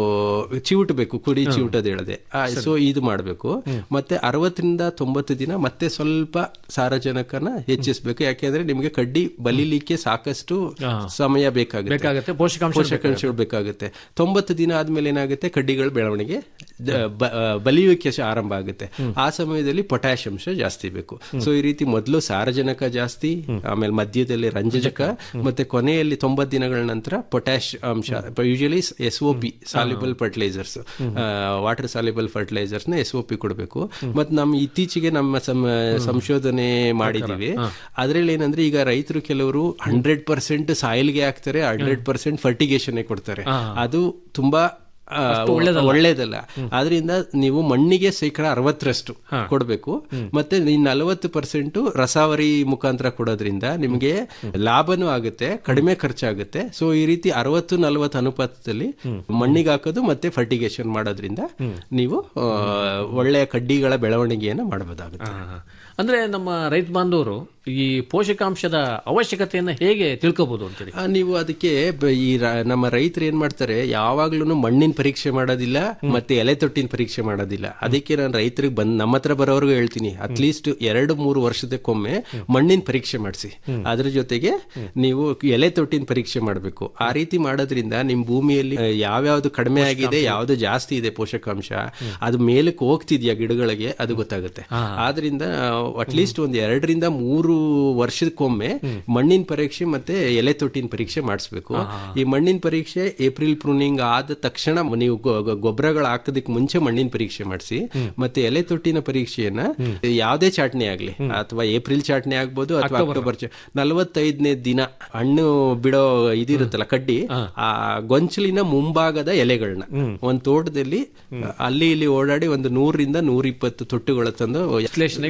ಚಿವುಟಬೇಕು ಕುಡಿ ಚಿವುಟದ ಹೇಳಿದೆ ಸೊ ಇದು ಮಾಡಬೇಕು ಮತ್ತೆ ಅರವತ್ತರಿಂದ ತೊಂಬತ್ತು ದಿನ ಮತ್ತೆ ಸ್ವಲ್ಪ ಸಾರಜನಕನ ಹೆಚ್ಚಿಸಬೇಕು ಯಾಕೆಂದ್ರೆ ನಿಮಗೆ ಕಡ್ಡಿ ಬಲಿಲಿಕ್ಕೆ ಸಾಕಷ್ಟು ಸಮಯ ಬೇಕಾಗುತ್ತೆ ಬೇಕಾಗುತ್ತೆ ಪೋಷಕಾಂಶ ಪೋಷಕಾಂಶಗಳು ಬೇಕಾಗುತ್ತೆ ತೊಂಬತ್ತು ದಿನ ಆದ್ಮೇಲೆ ಏನಾಗುತ್ತೆ ಕಡ್ಡಿಗಳ ಬೆಳವಣಿಗೆ ದ- ಬ- ಆ, ಬಲಿಯುವಿಕೆ ಶ- ಆರಂಭ ಆಗುತ್ತೆ ಆ ಸಮಯದಲ್ಲಿ ಪೊಟ್ಯಾಶ್ ಅಂಶ ಜಾಸ್ತಿ ಬೇಕು ಸೊ ಈ ರೀತಿ ಮೊದಲು ಸಾರಜನಕ ಜಾಸ್ತಿ ಆಮೇಲೆ ಮಧ್ಯದಲ್ಲಿ ರಂಜಕ ಮತ್ತೆ ಕೊನೆಯಲ್ಲಿ ತೊಂಬತ್ತು ದಿನಗಳ ನಂತರ ಪೊಟ್ಯಾಶ್ ಅಂಶ usually S O P soluble fertilisers water soluble fertilisers ನ ಎಸ್ ಒ ಪಿ ಕೊಡಬೇಕು ಮತ್ತೆ ನಮ್ಮ ಇತ್ತೀಚೆಗೆ ನಮ್ಮ ಸಂ- ಸಂಶೋಧನೆ ಮಾಡಿದೀವಿ ಅದ್ರಲ್ಲಿ ಏನಂದ್ರೆ ಈಗ ರೈತರು ಕೆಲವರು ಹಂಡ್ರೆಡ್ ಪರ್ಸೆಂಟ್ ಸಾಯಿಲ್ಗೆ ಹಾಕ್ತಾರೆ ಹಂಡ್ರೆಡ್ ಪರ್ಸೆಂಟ್ ಫರ್ಟಿಗೇಷನ್ ಕೊಡ್ತಾರೆ ಅದು ತುಂಬಾ ಆ, ಒಳ್ಳೇದಲ್ಲ ಆದ್ರಿಂದ ನೀವು ಮಣ್ಣಿಗೆ ಶೇಕಡ ಅರವತ್ತರಷ್ಟು ಕೊಡಬೇಕು ಮತ್ತೆ ಈ ನಲವತ್ತು ಪರ್ಸೆಂಟ್ ರಸಾವರಿ ಮುಖಾಂತರ ಕೊಡೋದ್ರಿಂದ ನಿಮಗೆ ಲಾಭನೂ ಆಗುತ್ತೆ ಕಡಿಮೆ ಖರ್ಚಾಗುತ್ತೆ ಸೊ ಈ ರೀತಿ ಅರವತ್ತು ನಲವತ್ತು ಅನುಪಾತದಲ್ಲಿ ಮಣ್ಣಿಗೆ ಹಾಕೋದು ಮತ್ತೆ ಫರ್ಟಿಗೇಷನ್ ಮಾಡೋದ್ರಿಂದ ನೀವು ಆ, ಒಳ್ಳೆಯ ಕಡ್ಡಿಗಳ ಬೆಳವಣಿಗೆಯನ್ನು ಮಾಡಬಹುದಾಗುತ್ತೆ ಹಾ. ಅಂದ್ರೆ ನಮ್ಮ ರೈತ ಬಾಂಧವರು ಈ ಪೋಷಕಾಂಶದ ಅವಶ್ಯಕತೆಯನ್ನ ಹೇಗೆ ತಿಳ್ಕೋಬಹುದು ಅಂತೇಳಿ ಆ, ನೀವು ಅದಕ್ಕೆ ಬ- ಈ ರ- ನಮ್ಮ ರೈತರು ಏನ್ ಮಾಡ್ತಾರೆ ಯಾವಾಗ್ಲೂ ಮಣ್ಣಿನ ಪರೀಕ್ಷೆ ಮಾಡೋದಿಲ್ಲ ಮತ್ತೆ ಎಲೆ ತೊಟ್ಟಿನ ಪರೀಕ್ಷೆ ಮಾಡೋದಿಲ್ಲ ಅದಕ್ಕೆ ನಾನು ರೈತರಿಗೆ ಬಂದ್ ನಮ್ಮ ಹತ್ರ ಬರೋರ್ಗು ಹೇಳ್ತೀನಿ ಅಟ್ಲೀಸ್ಟ್ ಎರಡು ಮೂರು ವರ್ಷದಕ್ಕೊಮ್ಮೆ ಮಣ್ಣಿನ ಪರೀಕ್ಷೆ ಮಾಡಿಸಿ ಅದ್ರ ಜೊತೆಗೆ ನೀವು ಎಲೆ ತೊಟ್ಟಿನ ಪರೀಕ್ಷೆ ಮಾಡಬೇಕು ಆ ರೀತಿ ಮಾಡೋದ್ರಿಂದ ನಿಮ್ ಭೂಮಿಯಲ್ಲಿ ಆ, ಯಾವ್ಯಾವ್ದು ಕಡಿಮೆ ಆಗಿದೆ ಯಾವ್ದು ಜಾಸ್ತಿ ಇದೆ ಪೋಷಕಾಂಶ ಅದು ಮೇಲಕ್ಕೆ ಹೋಗ್ತಿದ್ಯಾ ಗಿಡಗಳಿಗೆ ಅದು ಗೊತ್ತಾಗುತ್ತೆ ಆದ್ರಿಂದ ಅಟ್ಲೀಸ್ಟ್ ಒಂದ್ ಎರಡರಿಂದ ಮೂರು ವರ್ಷಕ್ಕೊಮ್ಮೆ ಮಣ್ಣಿನ ಪರೀಕ್ಷೆ ಮತ್ತೆ ಎಲೆ ತೊಟ್ಟಿನ ಪರೀಕ್ಷೆ ಮಾಡಿಸ್ಬೇಕು ಈ ಮಣ್ಣಿನ ಪರೀಕ್ಷೆ ಏಪ್ರಿಲ್ ಪ್ರೂನಿಂಗ್ ಆದ ತಕ್ಷಣ ನೀವು ಗೊಬ್ಬರಗಳು ಹಾಕೋದಕ್ಕೆ ಮುಂಚೆ ಮಣ್ಣಿನ ಪರೀಕ್ಷೆ ಮಾಡಿಸಿ ಮತ್ತೆ ಎಲೆ ತೊಟ್ಟಿನ ಪರೀಕ್ಷೆಯನ್ನ ಯಾವುದೇ ಚಾಟ್ನಿ ಆಗ್ಲಿ ಅಥವಾ ಏಪ್ರಿಲ್ ಚಾಟ್ನಿ ಆಗ್ಬೋದು ಅಥವಾ ಅಕ್ಟೋಬರ್ ಚಾ- ನಲವತ್ತೈದನೇ ದಿನ ಹಣ್ಣು ಬಿಡೋ ಇದಿರುತ್ತಲ್ಲ ಕಡ್ಡಿ ಆ ಗೊಂಚಲಿನ ಮುಂಭಾಗದ ಎಲೆಗಳನ್ನ ಒಂದ್ ತೋಟದಲ್ಲಿ ಅಲ್ಲಿ ಇಲ್ಲಿ ಓಡಾಡಿ ಒಂದು ನೂರರಿಂದ ನೂರ ಇಪ್ಪತ್ತು ತೊಟ್ಟುಗಳ ತಂದು ವಿಶ್ಲೇಷಣೆಗೆ ವಿಶ್ಲೇಷಣೆ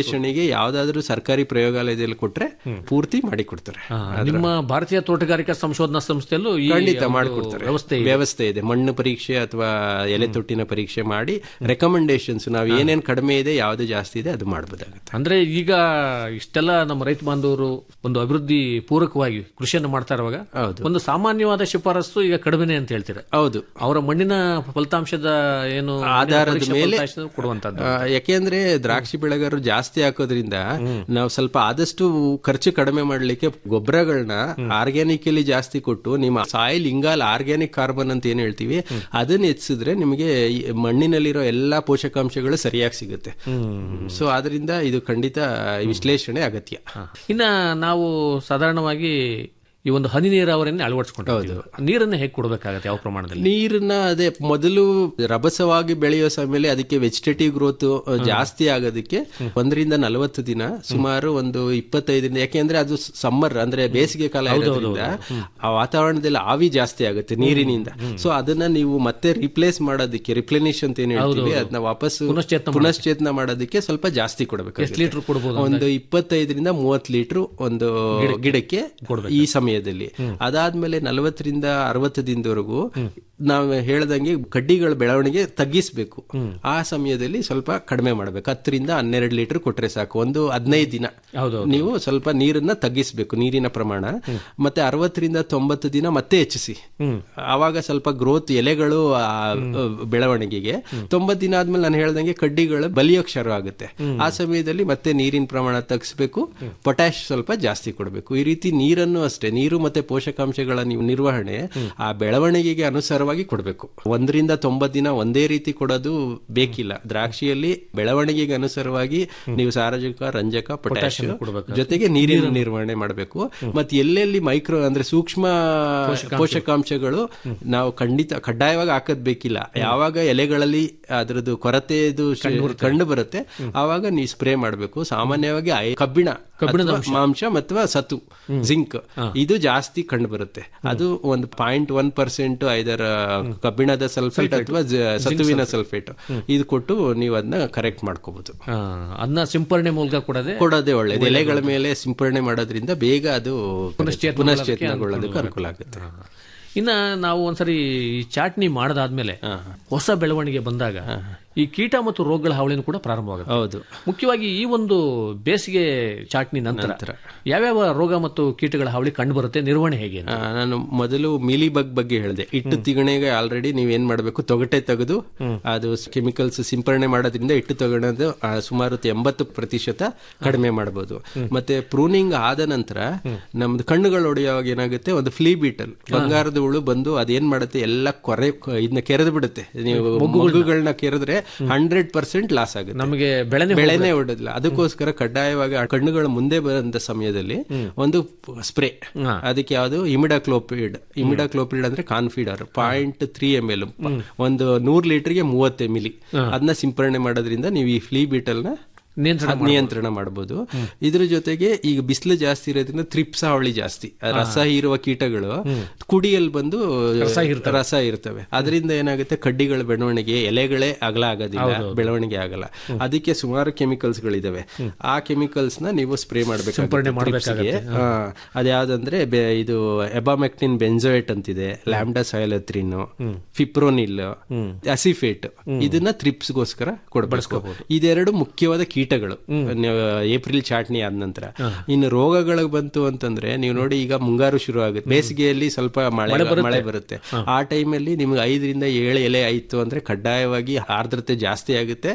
ವಿಶ್ಲೇಷಣೆಗೆ ಯಾವ್ದಾದ್ರು ಸರ್ಕಾರಿ ಪ್ರಯೋಗಾಲಯದಲ್ಲಿ ಕೊಟ್ರೆ ಪೂರ್ತಿ ಮಾಡಿ ಕೊಡ್ತಾರೆ ಆ, ನಿಮ್ಮ ಭಾರತೀಯ ತೋಟಗಾರಿಕಾ ಸಂಶೋಧನಾ ಸಂಸ್ಥೆಯಲ್ಲೂ ಈ ಖಂಡಿತ ಒಂದು ಮಾಡಿಕೊಡ್ತಾರೆ ವ್ಯವಸ್ಥೆ ಇದೆ. ವ್ಯವಸ್ಥೆ ಇದೆ ಮಣ್ಣು ಪರೀಕ್ಷೆ ಅಥವಾ ಎಲೆ ತೊಟ್ಟಿನ ಪರೀಕ್ಷೆ ಮಾಡಿ ರೆಕಮೆಂಡೇಶನ್ಸ್ ನಾವು ಏನೇನ್ ಕಡಿಮೆ ಇದೆ ಯಾವ್ದು ಜಾಸ್ತಿ ಇದೆ ಅದು ಮಾಡಬಹುದಾಗುತ್ತೆ ಅಂದ್ರೆ ಈಗ ಇಷ್ಟೆಲ್ಲ ನಮ್ಮ ರೈತ ಬಾಂಧವರು ಒಂದು ಅಭಿವೃದ್ಧಿ ಪೂರಕವಾಗಿ ಕೃಷಿಯನ್ನು ಮಾಡ್ತಾ ಇರುವಾಗ ಹೌದು. ಒಂದು ಸಾಮಾನ್ಯವಾದ ಶಿಫಾರಸು ಈಗ ಕಡಿಮೆನೆ ಅಂತ ಹೇಳ್ತೀರಾ ಹೌದು ಅವರ ಮಣ್ಣಿನ ಫಲಿತಾಂಶದ ಏನು ಆಧಾರದ ಪರೀಕ್ಷೆ ಮೇಲೆ ಫಲಿತಾಂಶ ಕೊಡುವಂತದ್ದು ಆ, ಯಾಕೆಂದ್ರೆ ದ್ರಾಕ್ಷಿ ಬೆಳೆಗಾರರು ಜಾಸ್ತಿ ಹಾಕೋದ್ರಿಂದ ನಾವು ಸ್ವಲ್ಪ ಆದಷ್ಟು ಖರ್ಚು ಕಡಿಮೆ ಮಾಡ್ಲಿಕ್ಕೆ ಗೊಬ್ಬರಗಳನ್ನ ಆರ್ಗ್ಯಾನಿಕಲಿ ಜಾಸ್ತಿ ಕೊಟ್ಟು ನಿಮ್ಮ ಸಾಯಿಲ್ ಇಂಗಾಲ್ ಆರ್ಗ್ಯಾನಿಕ್ ಕಾರ್ಬನ್ ಅಂತ ಏನ್ ಹೇಳ್ತೀವಿ ಅದನ್ನ ಹೆಚ್ಚಿಸಿದ್ರೆ ನಿಮಗೆ ಈ ಮಣ್ಣಿನಲ್ಲಿರೋ ಎಲ್ಲಾ ಪೋಷಕಾಂಶಗಳು ಸರಿಯಾಗಿ ಸಿಗುತ್ತೆ ಸೊ ಆದ್ರಿಂದ ಇದು ಖಂಡಿತ ವಿಶ್ಲೇಷಣೆ ಅಗತ್ಯ ಇನ್ನ ನಾವು ಸಾಧಾರಣವಾಗಿ ಈ ಒಂದು ಹನಿ ನೀರಾವರಿಯನ್ನು ಅಳವಡಿಸ್ಕೊಂಡಿದ್ದೀವಿ ನೀರನ್ನು ಹೇಗೆ ಕೊಡಬೇಕಾಗತ್ತೆ ಯಾವ ಪ್ರಮಾಣದಲ್ಲಿ ನೀರನ್ನ ಅದೇ ಮೊದಲು ರಭಸವಾಗಿ ಬೆಳೆಯೋ ಸಮಯದಲ್ಲಿ ಅದಕ್ಕೆ ವೆಜಿಟೇಟಿವ್ ಗ್ರೋತ್ ಜಾಸ್ತಿ ಆಗೋದಕ್ಕೆ ಒಂದರಿಂದ ನಲವತ್ತು ದಿನ ಸುಮಾರು ಒಂದು ಇಪ್ಪತ್ತೈದರಿಂದ ಯಾಕೆಂದ್ರೆ ಅದು ಸಮ್ಮರ್ ಅಂದ್ರೆ ಬೇಸಿಗೆ ಕಾಲ ಇರೋದ್ರಿಂದ ಆ ವಾತಾವರಣದಲ್ಲಿ ಆವಿ ಜಾಸ್ತಿ ಆಗುತ್ತೆ ನೀರಿನಿಂದ ಸೊ ಅದನ್ನ ನೀವು ಮತ್ತೆ ರಿಪ್ಲೇಸ್ ಮಾಡೋದಕ್ಕೆ ರಿಪ್ಲೆನಿಶ್ ಅಂತ ಏನ್ ಹೇಳ್ತೀವಿ ಅದನ್ನ ವಾಪಸ್ ಪುನಶ್ಚೇತನ ಪುನಶ್ಚೇತನ ಮಾಡೋದಕ್ಕೆ ಸ್ವಲ್ಪ ಜಾಸ್ತಿ ಕೊಡಬೇಕು ಎಷ್ಟು ಲೀಟರ್ ಕೊಡ್ಬೋದು ಒಂದು ಇಪ್ಪತ್ತೈದರಿಂದ ಮೂವತ್ತು ಲೀಟರ್ ಒಂದು ಗಿಡಕ್ಕೆ ಈ ಸಮಯದಲ್ಲಿ ಅದಾದ್ಮೇಲೆ ನಲವತ್ತರಿಂದ ಅರವತ್ತು ದಿನದವರೆಗೂ ನಾವು ಹೇಳ್ದಂಗೆ ಕಡ್ಡಿಗಳ ಬೆಳವಣಿಗೆ ತಗ್ಗಿಸ್ಬೇಕು ಆ ಸಮಯದಲ್ಲಿ ಸ್ವಲ್ಪ ಕಡಿಮೆ ಮಾಡ್ಬೇಕು ಹತ್ತರಿಂದ ಹನ್ನೆರಡು ಲೀಟರ್ ಕೊಟ್ರೆ ಸಾಕು ಒಂದು ಹದಿನೈದು ದಿನ ನೀವು ಸ್ವಲ್ಪ ನೀರನ್ನ ತಗ್ಗಿಸ್ಬೇಕು ನೀರಿನ ಪ್ರಮಾಣ ಮತ್ತೆ ಅರವತ್ತರಿಂದ ತೊಂಬತ್ತು ದಿನ ಮತ್ತೆ ಹೆಚ್ಚಿಸಿ ಆವಾಗ ಸ್ವಲ್ಪ ಗ್ರೋತ್ ಎಲೆಗಳು ಆ, ಬೆಳವಣಿಗೆಗೆ ತೊಂಬತ್ತು ದಿನ ಆದ್ಮೇಲೆ ನಾನು ಹೇಳ್ದಂಗೆ ಕಡ್ಡಿಗಳು ಬಲಿಯೋಕ್ ಶುರು ಆಗುತ್ತೆ ಆ ಸಮಯದಲ್ಲಿ ಮತ್ತೆ ನೀರಿನ ಪ್ರಮಾಣ ತಗ್ಸ್ಬೇಕು ಪೊಟ್ಯಾಶ್ ಸ್ವಲ್ಪ ಜಾಸ್ತಿ ಕೊಡಬೇಕು ಈ ರೀತಿ ನೀರನ್ನು ಅಷ್ಟೇ ನೀರು ಮತ್ತೆ ಪೋಷಕಾಂಶಗಳ ನೀವು ನಿರ್ವಹಣೆ ಆ ಬೆಳವಣಿಗೆಗೆ ಅನುಸಾರವಾಗಿ ಕೊಡಬೇಕು ಒಂದರಿಂದ ತೊಂಬತ್ತು ದಿನ ಒಂದೇ ರೀತಿ ಕೊಡೋದು ಬೇಕಿಲ್ಲ ದ್ರಾಕ್ಷಿಯಲ್ಲಿ ಬೆಳವಣಿಗೆಗೆ ಅನುಸಾರವಾಗಿ ನೀವು ಸಾರಜನಕ ರಂಜಕ ಪೊಟ್ಯಾಶ್ ಜೊತೆಗೆ ನೀರಿನ ನಿರ್ವಹಣೆ ಮಾಡಬೇಕು ಮತ್ತೆ ಎಲ್ಲೆಲ್ಲಿ ಮೈಕ್ರೋ ಅಂದ್ರೆ ಸೂಕ್ಷ್ಮ ಪೋಷಕಾಂಶಗಳು ನಾವು ಖಂಡಿತ ಕಡ್ಡಾಯವಾಗಿ ಹಾಕೋದ್ ಬೇಕಿಲ್ಲ ಯಾವಾಗ ಎಲೆಗಳಲ್ಲಿ ಅದರದ್ದು ಕೊರತೆದು ಕಂಡು ಬರುತ್ತೆ ಆವಾಗ ನೀವು ಸ್ಪ್ರೇ ಮಾಡಬೇಕು ಸಾಮಾನ್ಯವಾಗಿ ಐ- ಕಬ್ಬಿಣ ಅಥವಾ ಮಾಂಸ ಅಥವಾ ಸತು ಜಿಂಕ್ ಇದು ಜಾಸ್ತಿ ಕಂಡು ಬರುತ್ತೆ ಅದು ಒಂದು ಪಾಯಿಂಟ್ ಒನ್ ಪರ್ಸೆಂಟ್ ಐದರ ಕಬ್ಬಿಣದ ಸಲ್ಫೇಟ್ ಅಥವಾ ಜ- ಸತುವಿನ ಸಲ್ಫೇಟ್ ಇದು ಕೊಟ್ಟು ನೀವು ಅದನ್ನ ಕರೆಕ್ಟ್ ಮಾಡ್ಕೋಬಹುದು ಆ, ಅದನ್ನ ಸಿಂಪರಣೆ ಮೂಲಕ ಕೊಡದೆ ಕೊಡೋದೇ ಒಳ್ಳೇದು ಎಲೆಗಳ ಮೇಲೆ ಸಿಂಪರಣೆ ಮಾಡೋದ್ರಿಂದ ಬೇಗ ಅದು ಪುನಶ್ಚೇತನ ಪುನಶ್ಚೇತನಗೊಳ್ಳೋದಕ್ಕೆ ಅನುಕೂಲ ಆಗುತ್ತೆ ಇನ್ನ ನಾವು ಒಂದ್ಸರಿ ಈ ಚಾಟ್ನಿ ಮಾಡದಾದ್ಮೇಲೆ ಹೊಸ ಬೆಳವಣಿಗೆ ಬಂದಾಗ ಈ ಕೀಟ ಮತ್ತು ರೋಗಗಳ ಹಾವಳಿನೂ ಕೂಡ ಪ್ರಾರಂಭವಾಗುತ್ತೆ ಹೌದು ಮುಖ್ಯವಾಗಿ ಈ ಒಂದು ಬೇಸಿಗೆ ಚಾಟ್ನಿ ನಂತರ ಯಾವ್ಯಾವ ರೋಗ ಮತ್ತು ಕೀಟಗಳ ಹಾವಳಿ ಕಂಡು ಬರುತ್ತೆ ನಿರ್ವಹಣೆ ಹೇಗೆ ಅಂತ? ಆ, ನಾನು ಮೊದಲು ಮೀಲಿ ಬಗ್ ಬಗ್ಗೆ ಹೇಳಿದೆ ಇಟ್ಟು ತಿಗಣೆಗೆ ಆಲ್ರೆಡಿ ನೀವೇನ್ ಮಾಡಬೇಕು ತೊಗಟೆ ತೆಗೆದು ಅದು ಕೆಮಿಕಲ್ಸ್ ಸಿಂಪರಣೆ ಮಾಡೋದ್ರಿಂದ ಇಟ್ಟು ತಗೊಳೋದು ಆ, ಸುಮಾರು ಎಂಬತ್ತು ಪ್ರತಿಶತ ಕಡಿಮೆ ಮಾಡಬಹುದು ಮತ್ತೆ ಪ್ರೂನಿಂಗ್ ಆದ ನಂತರ ನಮ್ದು ಕಣ್ಣುಗಳು ಹೊಡೆಯುವಾಗ ಏನಾಗುತ್ತೆ ಒಂದು ಫ್ಲೀ ಬೀಟಲ್ ಬಂಗಾರದ ಹುಳು ಬಂದು ಅದೇನ್ ಮಾಡುತ್ತೆ ಎಲ್ಲ ಕೊರೆ ಇದನ್ನ ಕೆರೆದು ಬಿಡುತ್ತೆ ನೀವು ಮಗುಗಳನ್ನ ಕೆರೆದ್ರೆ ಹಂಡ್ರೆಡ್ ಪರ್ಸೆಂಟ್ ಲಾಸ್ ಆಗುತ್ತೆ ನಮಗೆ ಬೆಳೆನೆ ಬೆಳೆನೇ ಹೊಡೋದಿಲ್ಲ ಅದಕ್ಕೋಸ್ಕರ ಕಡ್ಡಾಯವಾಗಿ ಆ ಕಣ್ಣುಗಳ ಮುಂದೆ ಬರೋಂತ ಸಮಯದಲ್ಲಿ ಒಂದು ಸ್ಪ್ರೇ ಅದಕ್ಕೆ ಯಾವುದು ಇಮಿಡಾಕ್ಲೋಪಿಡ್ ಇಮಿಡಾಕ್ಲೋಪಿಡ್ ಅಂದ್ರೆ Confidor point three M L ಒಂದು ನೂರ್ ಲೀಟರ್ಗೆ ಮೂವತ್ತು ಮಿಲಿ ಅದನ್ನ ಸಿಂಪರಣೆ ಮಾಡೋದ್ರಿಂದ ನೀವು ಈ ಫ್ಲೀ ಬೀಟಲ್ ನ ನಿಯಂತ್ರಣ ಅದ್ ನಿಯಂತ್ರಣ ಮಾಡಬಹುದು ಇದ್ರ ಜೊತೆಗೆ ಈಗ ಬಿಸಿಲು ಜಾಸ್ತಿ ಇರೋದ್ರಿಂದ ತ್ರಿಪ್ಸ ಹಾವಳಿ ಜಾಸ್ತಿ ಆ ರಸ ಹೀರುವ ಕೀಟಗಳು ಕುಡಿಯಲ್ಲಿ ಬಂದು ರಸ ಇರ್ತವೆ ಅದರಿಂದ ಏನಾಗುತ್ತೆ ಕಡ್ಡಿಗಳ ಬೆಳವಣಿಗೆ ಎಲೆಗಳೇ ಅಗಲ ಆಗೋದಿಲ್ಲ ಬೆಳವಣಿಗೆ ಆಗಲ್ಲ ಅದಕ್ಕೆ ಸುಮಾರು ಕೆಮಿಕಲ್ಸ್ ಗಳಿದಾವೆ ಆ ಕೆಮಿಕಲ್ಸ್ ನ ನೀವು ಸ್ಪ್ರೇ ಮಾಡಬೇಕಾಗುತ್ತೆ ಅದ್ಯಾವ್ದಂದ್ರೆ ಬೆ- ಇದು ಎಬಾಮೆಕ್ಟಿನ್ ಬೆಂಜೋಯೇಟ್ ಅಂತಿದೆ ಲ್ಯಾಂಬ್ಡಾ ಸೈಲತ್ರಿನ್ ಫಿಪ್ರೋನಿಲ್ ಅಸಿಫೇಟ್ ಇದನ್ನ ತ್ರಿಪ್ಸ್ಗೋಸ್ಕರ ಕೊಡಬೇಕು ಇದೆರಡು ಮುಖ್ಯವಾದ ಕೀಟಗಳು ನೀವು ಏಪ್ರಿಲ್ ಚಾಟ್ನಿ ಆದ ನಂತರ ಇನ್ನು ರೋಗಗಳು ಬಂತು ಅಂತಂದ್ರೆ ನೀವು ನೋಡಿ ಈಗ ಮುಂಗಾರು ಶುರು ಆಗುತ್ತೆ ಬೇಸಿಗೆಯಲ್ಲಿ ಸ್ವಲ್ಪ ಮಳೆ ಮಳೆ ಬರುತ್ತೆ ಆ ಟೈಮಲ್ಲಿ ನಿಮ್ಗೆ ಐದರಿಂದ ಏಳು ಎಲೆ ಆಯ್ತು ಅಂದ್ರೆ ಕಡ್ಡಾಯವಾಗಿ ಆರ್ದ್ರತೆ ಜಾಸ್ತಿ ಆಗುತ್ತೆ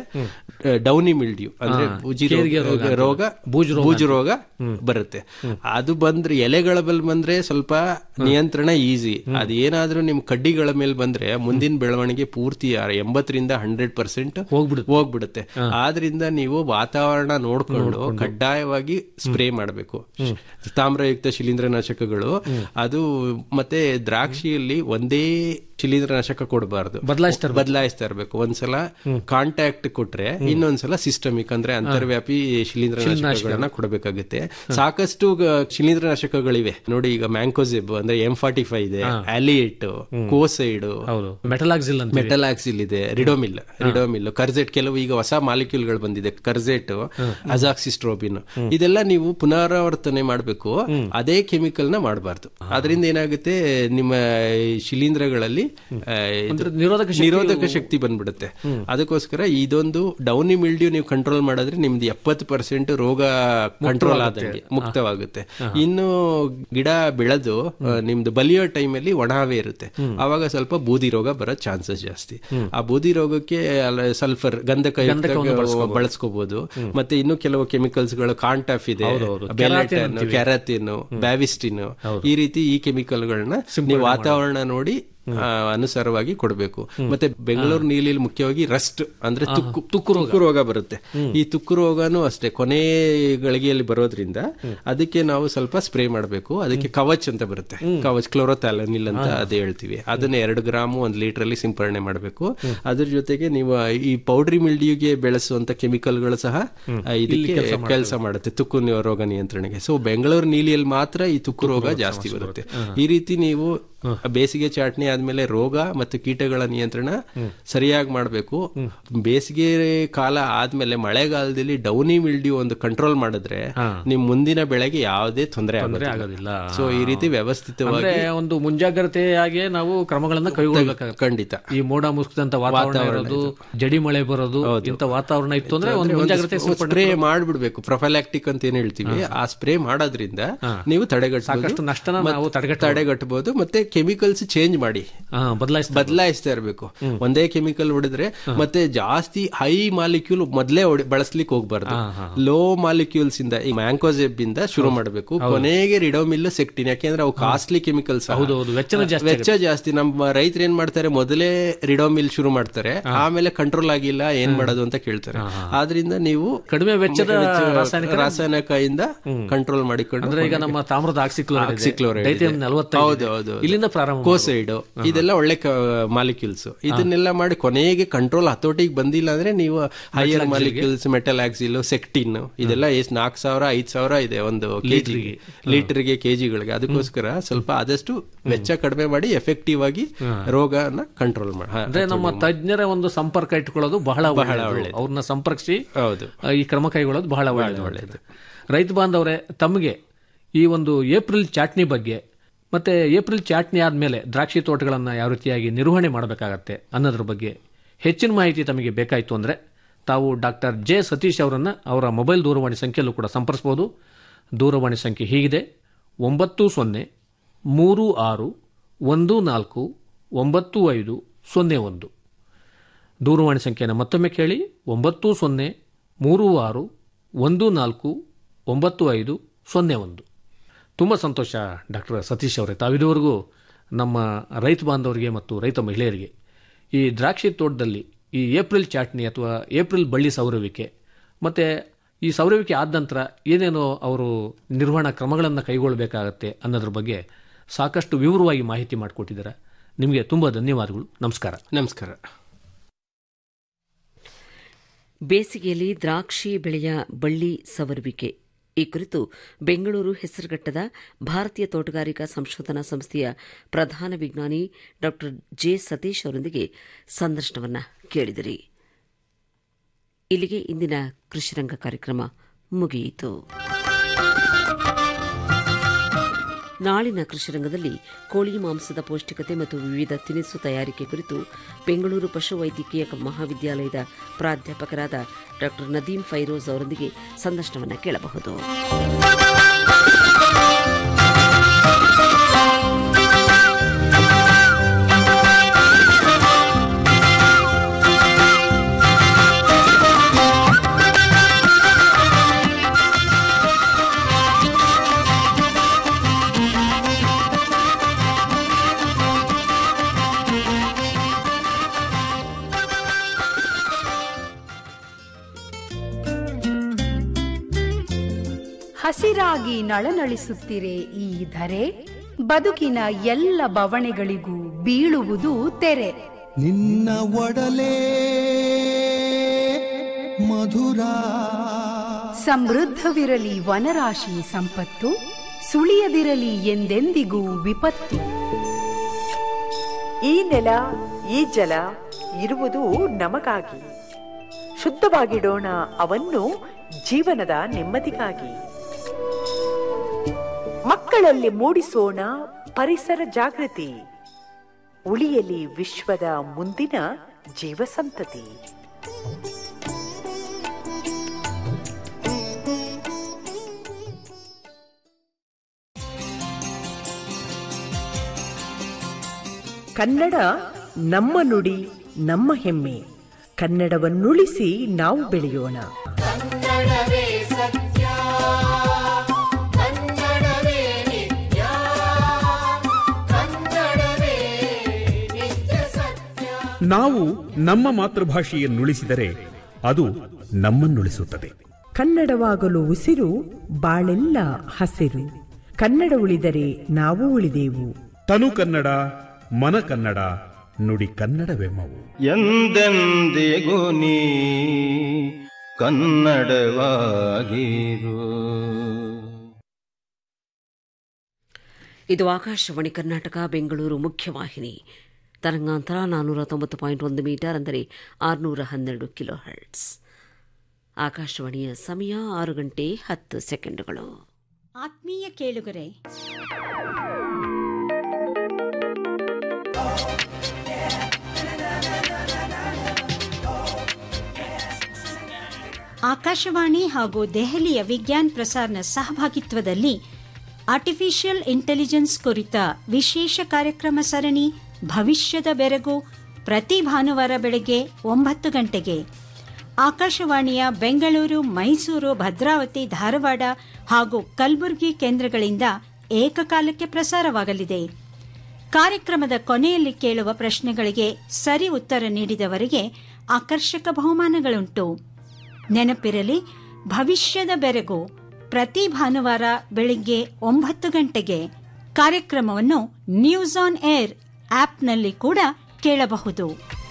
ಡೌನಿ ಮಿಲ್ಡ್ಯೂ ಅಂದ್ರೆ ಬೂಜಿ ರೋಗ- ರೋಗ ಬೂಜು ರೋಗ ಬರುತ್ತೆ ಅದು ಬಂದ್ರೆ ಎಲೆಗಳ ಮೇಲೆ ಬಂದ್ರೆ ಸ್ವಲ್ಪ ನಿಯಂತ್ರಣ ಈಸಿ ಅದೇನಾದ್ರೂ ನಿಮ್ ಕಡ್ಡಿಗಳ ಮೇಲೆ ಬಂದ್ರೆ ಮುಂದಿನ ಬೆಳವಣಿಗೆ ಪೂರ್ತಿ ಆ ಎಂಬತ್ತರಿಂದ ಹಂಡ್ರೆಡ್ ಪರ್ಸೆಂಟ್ ಹೋಗ್ಬಿಡುತ್ತೆ. ಹೋಗ್ಬಿಡುತ್ತೆ ಆದ್ರಿಂದ ನೀವು ವಾತಾವರಣ ನೋಡ್ಕೊಂಡು ಕಡ್ಡಾಯವಾಗಿ ಸ್ಪ್ರೇ ಮಾಡಬೇಕು ತಾಮ್ರಯುಕ್ತ ಶಿಲೀಂಧ್ರನಾಶಕಗಳು ಅದು ಮತ್ತೆ ದ್ರಾಕ್ಷಿಯಲ್ಲಿ ಒಂದೇ ಶಿಲೀಂಧ್ರನಾಶಕ ಕೊಡಬಾರ್ದು ಬದಲಾಯಿಸ್ತಾ ಬದಲಾಯಿಸ್ತಾ ಇರಬೇಕು ಒಂದ್ಸಲ ಕಾಂಟ್ಯಾಕ್ಟ್ ಕೊಟ್ರೆ ಇನ್ನೊಂದ್ಸಲ ಸಿಸ್ಟಮಿಕ್ ಅಂದ್ರೆ ಅಂತರ್ವ್ಯಾಪಿ ಶಿಲೀಂಧ್ರನಾಶಕಗಳನ್ನ ಕೊಡಬೇಕಾಗುತ್ತೆ ಸಾಕಷ್ಟು ಗ- ಶಿಲೀಂಧ್ರನಾಶಕಗಳಿವೆ ನೋಡಿ ಈಗ ಮ್ಯಾಂಕೋಸೆಬ್ ಅಂದ್ರೆ ಎಂ ಫಾರ್ಟಿ ಫೈವ್ ಇದೆ ಅಲಿಯೇಟ್ ಕೋಸೈಡ್ ಹೌದು ಮೆಟಲಾಕ್ಸಿಲ್ ಅಂತ ಮೆಟಲಾಕ್ಸಿಲ್ ಇದೆ ರಿಡೋಮಿಲ್ ರಿಡೋಮಿಲ್ ಕರ್ಜೆಟ್ ಕೆಲವು ಈಗ ಹೊಸ ಮಾಲಿಕ್ಯೂಲ್ಗಳು ಬಂದಿದೆ ಕರ್ಜೆಟ್ ಗ್ಲಿಫೋಸೇಟ್ ಅಜಾಕ್ಸಿಸ್ಟ್ರೋಬಿನ್ ಇದೆಲ್ಲ ನೀವು ಪುನರಾವರ್ತನೆ ಮಾಡಬೇಕು ಅದೇ ಕೆಮಿಕಲ್ ನ ಮಾಡಬಾರ್ದು ಅದರಿಂದ ಏನಾಗುತ್ತೆ ನಿಮ್ಮ ಈ ಶಿಲೀಂಧ್ರಗಳಲ್ಲಿ ಆ, ಇದು ನಿರೋಧಕ ಶಕ್ತಿ- ನಿರೋಧಕ ಶಕ್ತಿ ಬಂದ್ಬಿಡುತ್ತೆ ಅದಕ್ಕೋಸ್ಕರ ಇದೊಂದು ಡೌನಿ ಮಿಲ್ಡ್ಯೂ ನೀವು ಕಂಟ್ರೋಲ್ ಮಾಡಿದ್ರೆ ನಿಮ್ದು ಎಪ್ಪತ್ತು ಪರ್ಸೆಂಟ್ ರೋಗ ಕಂಟ್ರೋಲ್ ಆದಂಗೆ ಮುಕ್ತವಾಗುತ್ತೆ ಇನ್ನು ಗಿಡ ಬೆಳೆದು ಆ, ನಿಮ್ದು ಬಲಿಯೋ ಟೈಮಲ್ಲಿ ಒಣವೇ ಇರುತ್ತೆ ಆವಾಗ ಸ್ವಲ್ಪ ಬೂದಿ ರೋಗ ಬರೋ ಚಾನ್ಸಸ್ ಜಾಸ್ತಿ ಆ ಬೂದಿ ರೋಗಕ್ಕೆ ಸಲ್ಫರ್ ಗಂಧಕ ಬಳಸ್ಕೋಬಹುದು ಮತ್ತೆ ಇನ್ನು ಕೆಲವು ಕೆಮಿಕಲ್ಸ್ ಗಳು ಕಾಂಟಾಫ್ ಇದೆ ಬೆಲೆಟನ್ ಕ್ಯಾರತಿನ್ ಬ್ಯಾವಿಸ್ಟಿನ್ ಈ ರೀತಿ ಈ ಕೆಮಿಕಲ್ ಗಳನ್ನ ನೀವು ವಾತಾವರಣ ನೋಡಿ ಆ, ಅನುಸಾರವಾಗಿ ಕೊಡಬೇಕು ಮತ್ತೆ ಬೆಂಗಳೂರು ನೀಲಿಯಲ್ಲಿ ಮುಖ್ಯವಾಗಿ ರಸ್ಟ್ ಅಂದ್ರೆ ತುಕ್ಕು ತುಕ್ಕು ರೋಗ ಬರುತ್ತೆ ಈ ತುಕ್ಕು ರೋಗನೂ ಅಷ್ಟೇ ಕೊನೆ ಗಳಿಗೆಯಲ್ಲಿ ಬರೋದ್ರಿಂದ ಅದಕ್ಕೆ ನಾವು ಸ್ವಲ್ಪ ಸ್ಪ್ರೇ ಮಾಡಬೇಕು ಅದಕ್ಕೆ ಕವಚ್ ಅಂತ ಬರುತ್ತೆ ಕವಚ್ ಕ್ಲೋರೋಥ್ಯಾಲನಿಲ್ ಅಂತ ಅದೇ ಹೇಳ್ತೀವಿ ಅದನ್ನ ಎರಡು ಗ್ರಾಮ್ ಒಂದ್ ಲೀಟರ್ ಅಲ್ಲಿ ಸಿಂಪರಣೆ ಮಾಡಬೇಕು ಅದ್ರ ಜೊತೆಗೆ ನೀವು ಈ ಪೌಡ್ರಿ ಮಿಲ್ಡಿಯುಗೆ ಬೆಳೆಸುವಂತ ಕೆಮಿಕಲ್ಗಳು ಸಹ ಆ, ಇದಕ್ಕೆ ಕೆಲಸ ಮಾಡುತ್ತೆ ತುಕ್ಕು ನಿ- ರೋಗ ನಿಯಂತ್ರಣೆಗೆ ಸೊ ಬೆಂಗಳೂರು ನೀಲಿಯಲ್ಲಿ ಮಾತ್ರ ಈ ತುಕ್ಕು ರೋಗ ಜಾಸ್ತಿ ಬರುತ್ತೆ ಈ ರೀತಿ ನೀವು ಬೇಸಿಗೆ ಚಾಟ್ನಿ ಆದ್ಮೇಲೆ ರೋಗ ಮತ್ತು ಕೀಟಗಳ ನಿಯಂತ್ರಣ ಸರಿಯಾಗಿ ಮಾಡಬೇಕು ಬೇಸಿಗೆ ಕಾಲ ಆದ್ಮೇಲೆ ಮಳೆಗಾಲದಲ್ಲಿ ಡೌನಿ ಮಿಲ್ಡ್ಯೂ ಒಂದು ಕಂಟ್ರೋಲ್ ಮಾಡಿದ್ರೆ ನಿಮ್ ಮುಂದಿನ ಬೆಳೆಗೆ ಯಾವುದೇ ತೊಂದರೆ ಆಗೋದಿಲ್ಲ ಆಗೋದಿಲ್ಲ. ಸೊ ಈ ರೀತಿ ವ್ಯವಸ್ಥಿತವಾಗಿ ಅಂದ್ರೆ ಒಂದು ಮುಂಜಾಗ್ರತೆಯಾಗಿ ನಾವು ಕ್ರಮಗಳನ್ನ ಕೈಗೊಳ್ಳಬೇಕಾಗುತ್ತೆ ಖಂಡಿತ ಈ ಮೋಡ ಮುಸುಕಿದಂತ ವಾತಾವರಣ ಇರೋದು ಜಡಿ ಮಳೆ ಬರೋದು ಇಂಥ ವಾತಾವರಣ ಇತ್ತು ಅಂದ್ರೆ ಒಂದು ಮುಂಜಾಗ್ರತೆ ಸ್ಪ್ರೇ ಮಾಡ್ಬಿಡ್ಬೇಕು ಪ್ರೊಫೈಲಾಕ್ಟಿಕ್ ಅಂತ ಏನ್ ಹೇಳ್ತೀವಿ ಆ ಸ್ಪ್ರೇ ಮಾಡೋದ್ರಿಂದ ನೀವು ತಡೆಗಟ್ಟಬಹುದು ಸಾಕಷ್ಟು ನಷ್ಟನ ನಾವು ತಡೆಗಟ್ಟ ತಡೆಗಟ್ಟಬಹುದು ಮತ್ತೆ ಕೆಮಿಕಲ್ಸ್ ಚೇಂಜ್ ಮಾಡಿ ಬದಲಾಯಿಸ ಬದಲಾಯಿಸ್ತಾ ಇರಬೇಕು ಒಂದೇ ಕೆಮಿಕಲ್ ಹೊಡೆದ್ರೆ ಮತ್ತೆ ಜಾಸ್ತಿ ಹೈ ಮಾಲಿಕ್ಯೂಲ್ ಮೊದಲೇ ಬಳಸ್ಲಿಕ್ಕೆ ಹೋಗ್ಬಾರ್ದು ಲೋ ಮಾಲಿಕ್ಯೂಲ್ಸ್ ಇಂದ ಈ ಮ್ಯಾಂಕೋಸೆಬ್ ಇಂದ ಶುರು ಮಾಡಬೇಕು ಕೊನೆಗೆ ರಿಡೋಮಿಲ್ ಸೆಕ್ಟಿನ್ ಯಾಕೆಂದ್ರೆ ಅವು ಕಾಸ್ಟ್ಲಿ ಕೆಮಿಕಲ್ಸ್ ಹೌದು ಹೌದು ವೆಚ್ಚನೂ ಜಾಸ್ತಿ ವೆಚ್ಚ ಜಾಸ್ತಿ ನಮ್ಮ ರೈತರು ಏನ್ ಮಾಡ್ತಾರೆ ಮೊದಲೇ ರಿಡೋಮಿಲ್ ಶುರು ಮಾಡ್ತಾರೆ ಆಮೇಲೆ ಕಂಟ್ರೋಲ್ ಆಗಿಲ್ಲ ಏನ್ ಮಾಡೋದು ಅಂತ ಕೇಳ್ತಾರೆ ಆದ್ರಿಂದ ನೀವು ಕಡಿಮೆ ವೆಚ್ಚದ ರಾಸಾಯನಿಕ ರಾಸಾಯನಿಕದಿಂದ ಕಂಟ್ರೋಲ್ ಮಾಡಿಕೊಂಡು ಅಂದ್ರೆ ಈಗ ನಮ್ಮ ತಾಮ್ರದ ಆಕ್ಸಿಕ್ಲೋರೈಡ್ ಆಕ್ಸಿಕ್ಲೋರೈಡ್ ಡೈಥಿಯಂ ಇದೆ. ನಲವತ್ತೈದು ಹೌದು, ಇದೆ. ಹೌದು, ಹೌದು. ಇಲ್ಲಿಂದ ಪ್ರಾರಂಭ ಕೋಸೈಡ್ ಇದೆಲ್ಲ ಒಳ್ಳೆ ಮಾಲಿಕ್ಯೂಲ್ಸ್ ಇದನ್ನೆಲ್ಲ ಮಾಡಿ ಕೊನೆಗೆ ಕಂಟ್ರೋಲ್ ಹತೋಟಿಗೆ ಬಂದಿಲ್ಲ ಅಂದ್ರೆ ನೀವು ಹೈಯರ್ ಮಾಲಿಕ್ಯೂಲ್ಸ್ ಮೆಟಲ್ ಆಕ್ಸಿಲ್ ಸೆಕ್ಟಿನ್ ಇದೆಲ್ಲ ಎಷ್ಟು ನಾಲ್ಕು ಸಾವಿರ ಐದ್ ಸಾವಿರ ಇದೆ ಒಂದು ಕೆಜಿಗೆ ಲೀಟರ್ಗೆ ಕೆಜಿಗಳಿಗೆ ಅದಕ್ಕೋಸ್ಕರ ಸ್ವಲ್ಪ ಆದಷ್ಟು ವೆಚ್ಚ ಕಡಿಮೆ ಮಾಡಿ ಎಫೆಕ್ಟಿವ್ ಆಗಿ ರೋಗನ ಕಂಟ್ರೋಲ್ ಮಾಡಿ ಅಂದ್ರೆ ನಮ್ಮ ತಜ್ಞರ ಒಂದು ಸಂಪರ್ಕ ಇಟ್ಕೊಳ್ಳೋದು ಬಹಳ ಬಹಳ ಒಳ್ಳೆಯದು ಅವ್ರನ್ನ ಸಂಪರ್ಕಿಸಿ ಹೌದು ಆ, ಈ ಕ್ರಮ ಕೈಗೊಳ್ಳೋದು ಬಹಳ ಒಳ್ಳೆಯದು ರೈತ ಬಾಂಧವರೇ ತಮಗೆ ಈ ಒಂದು ಏಪ್ರಿಲ್ ಚಾಟ್ನಿ ಬಗ್ಗೆ ಮತ್ತೆ ಏಪ್ರಿಲ್ ಚಾಟ್ನಿ ಆದಮೇಲೆ ದ್ರಾಕ್ಷಿ ತೋಟಗಳನ್ನು ಯಾವ ರೀತಿಯಾಗಿ ನಿರ್ವಹಣೆ ಮಾಡಬೇಕಾಗತ್ತೆ ಅನ್ನೋದ್ರ ಬಗ್ಗೆ ಹೆಚ್ಚಿನ ಮಾಹಿತಿ ತಮಗೆ ಬೇಕಾಯಿತು ಅಂದರೆ ತಾವು ಡಾಕ್ಟರ್ ಜೆ ಸತೀಶ್ ಅವರನ್ನು ಅವರ ಮೊಬೈಲ್ ದೂರವಾಣಿ ಸಂಖ್ಯೆಯಲ್ಲೂ ಕೂಡ ಸಂಪರ್ಸ್ಬೋದು ದೂರವಾಣಿ ಸಂಖ್ಯೆ ಹೀಗಿದೆ ಒಂಬತ್ತು ಸೊನ್ನೆ ಮೂರು ಆರು ಒಂದು ನಾಲ್ಕು ಒಂಬತ್ತು ಐದು ಸೊನ್ನೆ ಒಂದು ದೂರವಾಣಿ ಸಂಖ್ಯೆಯನ್ನು ಮತ್ತೊಮ್ಮೆ ಕೇಳಿ ಒಂಬತ್ತು ಸೊನ್ನೆ ಮೂರು ಆರು ಒಂದು ನಾಲ್ಕು ಒಂಬತ್ತು ಐದು ಸೊನ್ನೆ ಒಂದು ತುಂಬ ಸಂತೋಷ ಡಾಕ್ಟರ್ ಸತೀಶ್ ಅವರೇ ತಾವಿದುವರೆಗೂ ನಮ್ಮ ರೈತ ಬಾಂಧವರಿಗೆ ಮತ್ತು ರೈತ ಮಹಿಳೆಯರಿಗೆ ಈ ದ್ರಾಕ್ಷಿ ತೋಟದಲ್ಲಿ ಈ ಏಪ್ರಿಲ್ ಚಾಟ್ನಿ ಅಥವಾ ಏಪ್ರಿಲ್ ಬಳ್ಳಿ ಸೌರವಿಕೆ ಮತ್ತು ಈ ಸೌರವಿಕೆ ಆದ ನಂತರ ಏನೇನೋ ಅವರು ನಿರ್ವಹಣಾ ಕ್ರಮಗಳನ್ನು ಕೈಗೊಳ್ಳಬೇಕಾಗತ್ತೆ ಅನ್ನೋದ್ರ ಬಗ್ಗೆ ಸಾಕಷ್ಟು ವಿವರವಾಗಿ ಮಾಹಿತಿ ಮಾಡಿಕೊಟ್ಟಿದ್ದಾರೆ ನಿಮಗೆ ತುಂಬ ಧನ್ಯವಾದಗಳು ನಮಸ್ಕಾರ ನಮಸ್ಕಾರ ಬೇಸಿಗೆಯಲ್ಲಿ ದ್ರಾಕ್ಷಿ ಬೆಳೆಯ ಬಳ್ಳಿ ಸವರುವಿಕೆ ಈ ಕುರಿತು ಬೆಂಗಳೂರು ಹೆಸರುಘಟ್ಟದ ಭಾರತೀಯ ತೋಟಗಾರಿಕಾ ಸಂಶೋಧನಾ ಸಂಸ್ಥೆಯ ಪ್ರಧಾನ ವಿಜ್ಞಾನಿ ಡಾ ಜೆ ಸತೀಶ್ ಅವರೊಂದಿಗೆ ಸಂದರ್ಶನವನ್ನ ಕೇಳಿದಿರಿ ಇಲ್ಲಿಗೆ ಇಂದಿನ ಕೃಷಿರಂಗ ಕಾರ್ಯಕ್ರಮ ಮುಗಿಯಿತು ನಾಳಿನ ಕೃಷಿರಂಗದಲ್ಲಿ ಕೋಳಿ ಮಾಂಸದ ಪೌಷ್ಟಿಕತೆ ಮತ್ತು ವಿವಿಧ ತಿನಿಸು ತಯಾರಿಕೆ ಕುರಿತು ಬೆಂಗಳೂರು ಪಶುವೈದ್ಯಕೀಯ ಮಹಾವಿದ್ಯಾಲಯದ ಪ್ರಾಧ್ಯಾಪಕರಾದ ಡಾ ನದೀಂ ಫೈರೋಜ್ ಅವರೊಂದಿಗೆ ಸಂದರ್ಶನವನ್ನು ಕೇಳಬಹುದು ಹಸಿರಾಗಿ ನಳನಳಿಸುತ್ತಿರೆ ಈ ಧರೆ ಬದುಕಿನ ಎಲ್ಲ ಬವಣೆಗಳಿಗೂ ಬೀಳುವುದು ತೆರೆ ನಿನ್ನ ಒಡಲೇ ಮಧುರ ಸಮೃದ್ಧವಿರಲಿ ವನರಾಶಿ ಸಂಪತ್ತು ಸುಳಿಯದಿರಲಿ ಎಂದೆಂದಿಗೂ ವಿಪತ್ತು ಈ ನೆಲ ಈ ಜಲ ಇರುವುದು ನಮಗಾಗಿ ಶುದ್ಧವಾಗಿಡೋಣ ಅವನ್ನು ಜೀವನದ ನೆಮ್ಮದಿಗಾಗಿ ಮಕ್ಕಳಲ್ಲಿ ಮೂಡಿಸೋಣ ಪರಿಸರ ಜಾಗೃತಿ ಉಳಿಯಲಿ ವಿಶ್ವದ ಮುಂದಿನ ಜೀವಸಂತತಿ ಕನ್ನಡ ನಮ್ಮ ನುಡಿ ನಮ್ಮ ಹೆಮ್ಮೆ ಕನ್ನಡವನ್ನುಳಿಸಿ ನಾವು ಬೆಳೆಯೋಣ ಕನ್ನಡವೇ ಸತ್ಯ ಕನ್ನಡವೇ ನಿತ್ಯ ಕನ್ನಡವೇ ನಿತ್ಯ ಸತ್ಯ ನಾವು ನಮ್ಮ ಮಾತೃಭಾಷೆಯನ್ನುಳಿಸಿದರೆ ಅದು ನಮ್ಮನ್ನುಳಿಸುತ್ತದೆ ಕನ್ನಡವಾಗಲು ಉಸಿರು ಬಾಳೆಲ್ಲ ಹಸಿರು ಕನ್ನಡ ಉಳಿದರೆ ನಾವು ಉಳಿದೆವು ತನು ಕನ್ನಡ ಮನ ಕನ್ನಡ ನುಡಿ ಕನ್ನಡವೆಮ್ಮವು ಎಂದೆಂದಿಗೂ ನೀ ಕನ್ನಡವಾಗಿರು ಇದು ಆಕಾಶವಾಣಿ ಕರ್ನಾಟಕ ಬೆಂಗಳೂರು ಮುಖ್ಯವಾಹಿನಿ ತರಂಗಾಂತರ ನಾನ್ನೂರ ತೊಂಬತ್ತು ಪಾಯಿಂಟ್ ಒಂದು ಮೀಟರ್ ಅಂದರೆ ಆರುನೂರ ಹನ್ನೆರಡು ಕಿಲೋ ಹರ್ಟ್ಸ್ ಆಕಾಶವಾಣಿಯ ಸಮಯ ಆರು ಗಂಟೆ ಹತ್ತು ಸೆಕೆಂಡುಗಳು ಆತ್ಮೀಯ ಕೇಳುಗರೆ ಆಕಾಶವಾಣಿ ಹಾಗೂ ದೆಹಲಿಯ ವಿಜ್ಞಾನ್ ಪ್ರಸಾರ್ನ ಸಹಭಾಗಿತ್ವದಲ್ಲಿ ಆರ್ಟಿಫಿಷಿಯಲ್ ಇಂಟೆಲಿಜೆನ್ಸ್ ಕುರಿತ ವಿಶೇಷ ಕಾರ್ಯಕ್ರಮ ಸರಣಿ ಭವಿಷ್ಯದ ಬೆರಗು ಪ್ರತಿ ಭಾನುವಾರ ಬೆಳಗ್ಗೆ ಒಂಬತ್ತು ಗಂಟೆಗೆ ಆಕಾಶವಾಣಿಯ ಬೆಂಗಳೂರು ಮೈಸೂರು ಭದ್ರಾವತಿ ಧಾರವಾಡ ಹಾಗೂ ಕಲಬುರಗಿ ಕೇಂದ್ರಗಳಿಂದ ಏಕಕಾಲಕ್ಕೆ ಪ್ರಸಾರವಾಗಲಿದೆ ಕಾರ್ಯಕ್ರಮದ ಕೊನೆಯಲ್ಲಿ ಕೇಳುವ ಪ್ರಶ್ನೆಗಳಿಗೆ ಸರಿ ಉತ್ತರ ನೀಡಿದವರಿಗೆ ಆಕರ್ಷಕ ಬಹುಮಾನಗಳುಂಟು ನೆನಪಿರಲಿ ಭವಿಷ್ಯದ ಬೆರಗು ಪ್ರತಿ ಭಾನುವಾರ ಬೆಳಿಗ್ಗೆ ಒಂಬತ್ತು ಗಂಟೆಗೆ ಕಾರ್ಯಕ್ರಮವನ್ನು ನ್ಯೂಸ್ ಆನ್ ಏರ್ ಆಪ್ನಲ್ಲಿ ಕೂಡ ಕೇಳಬಹುದು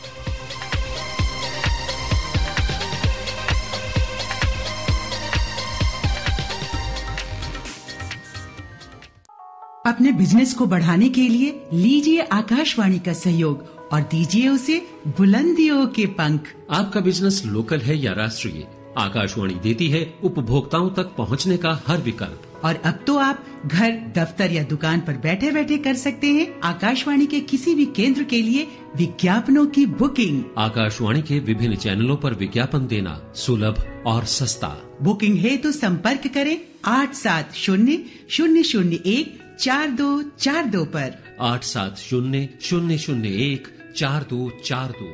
अपने बिजनेस को बढ़ाने के लिए लीजिए आकाशवाणी का सहयोग और दीजिए उसे बुलंदियों के पंख आपका बिजनेस लोकल है या राष्ट्रीय आकाशवाणी देती है उपभोक्ताओं तक पहुंचने का हर विकल्प और अब तो आप घर दफ्तर या दुकान पर बैठे बैठे कर सकते हैं आकाशवाणी के किसी भी केंद्र के लिए विज्ञापनों की बुकिंग आकाशवाणी के विभिन्न चैनलों पर विज्ञापन देना सुलभ और सस्ता बुकिंग है तो संपर्क करें आठ सात शून्य शून्य शून्य एक चार दो चार दो पर आठ सात शून्य शून्य शून्य एक चार दो चार दो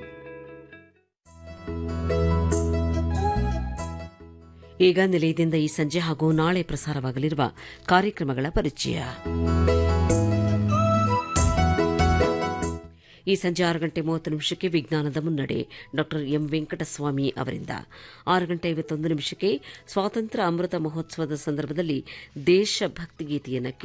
ಈಗ ನಿಲಯದಿಂದ ಈ ಸಂಜೆ ಹಾಗೂ ನಾಳೆ ಪ್ರಸಾರವಾಗಲಿರುವ ಕಾರ್ಯಕ್ರಮಗಳ ಪರಿಚಯ ಈ ಸಂಜೆ ಆರು ಗಂಟೆ ಮೂವತ್ತು ನಿಮಿಷಕ್ಕೆ ವಿಜ್ಞಾನದ ಮುನ್ನಡೆ ಡಾಕ್ಟರ್ ಎಂ ವೆಂಕಟಸ್ವಾಮಿ ಅವರಿಂದ ಆರು ಗಂಟೆ ಐವತ್ತೊಂದು ನಿಮಿಷಕ್ಕೆ ಸ್ವಾತಂತ್ರ್ಯ ಅಮೃತ ಮಹೋತ್ಸವದ ಸಂದರ್ಭದಲ್ಲಿ ದೇಶಭಕ್ತಿ ಗೀತೆಯನ್ನು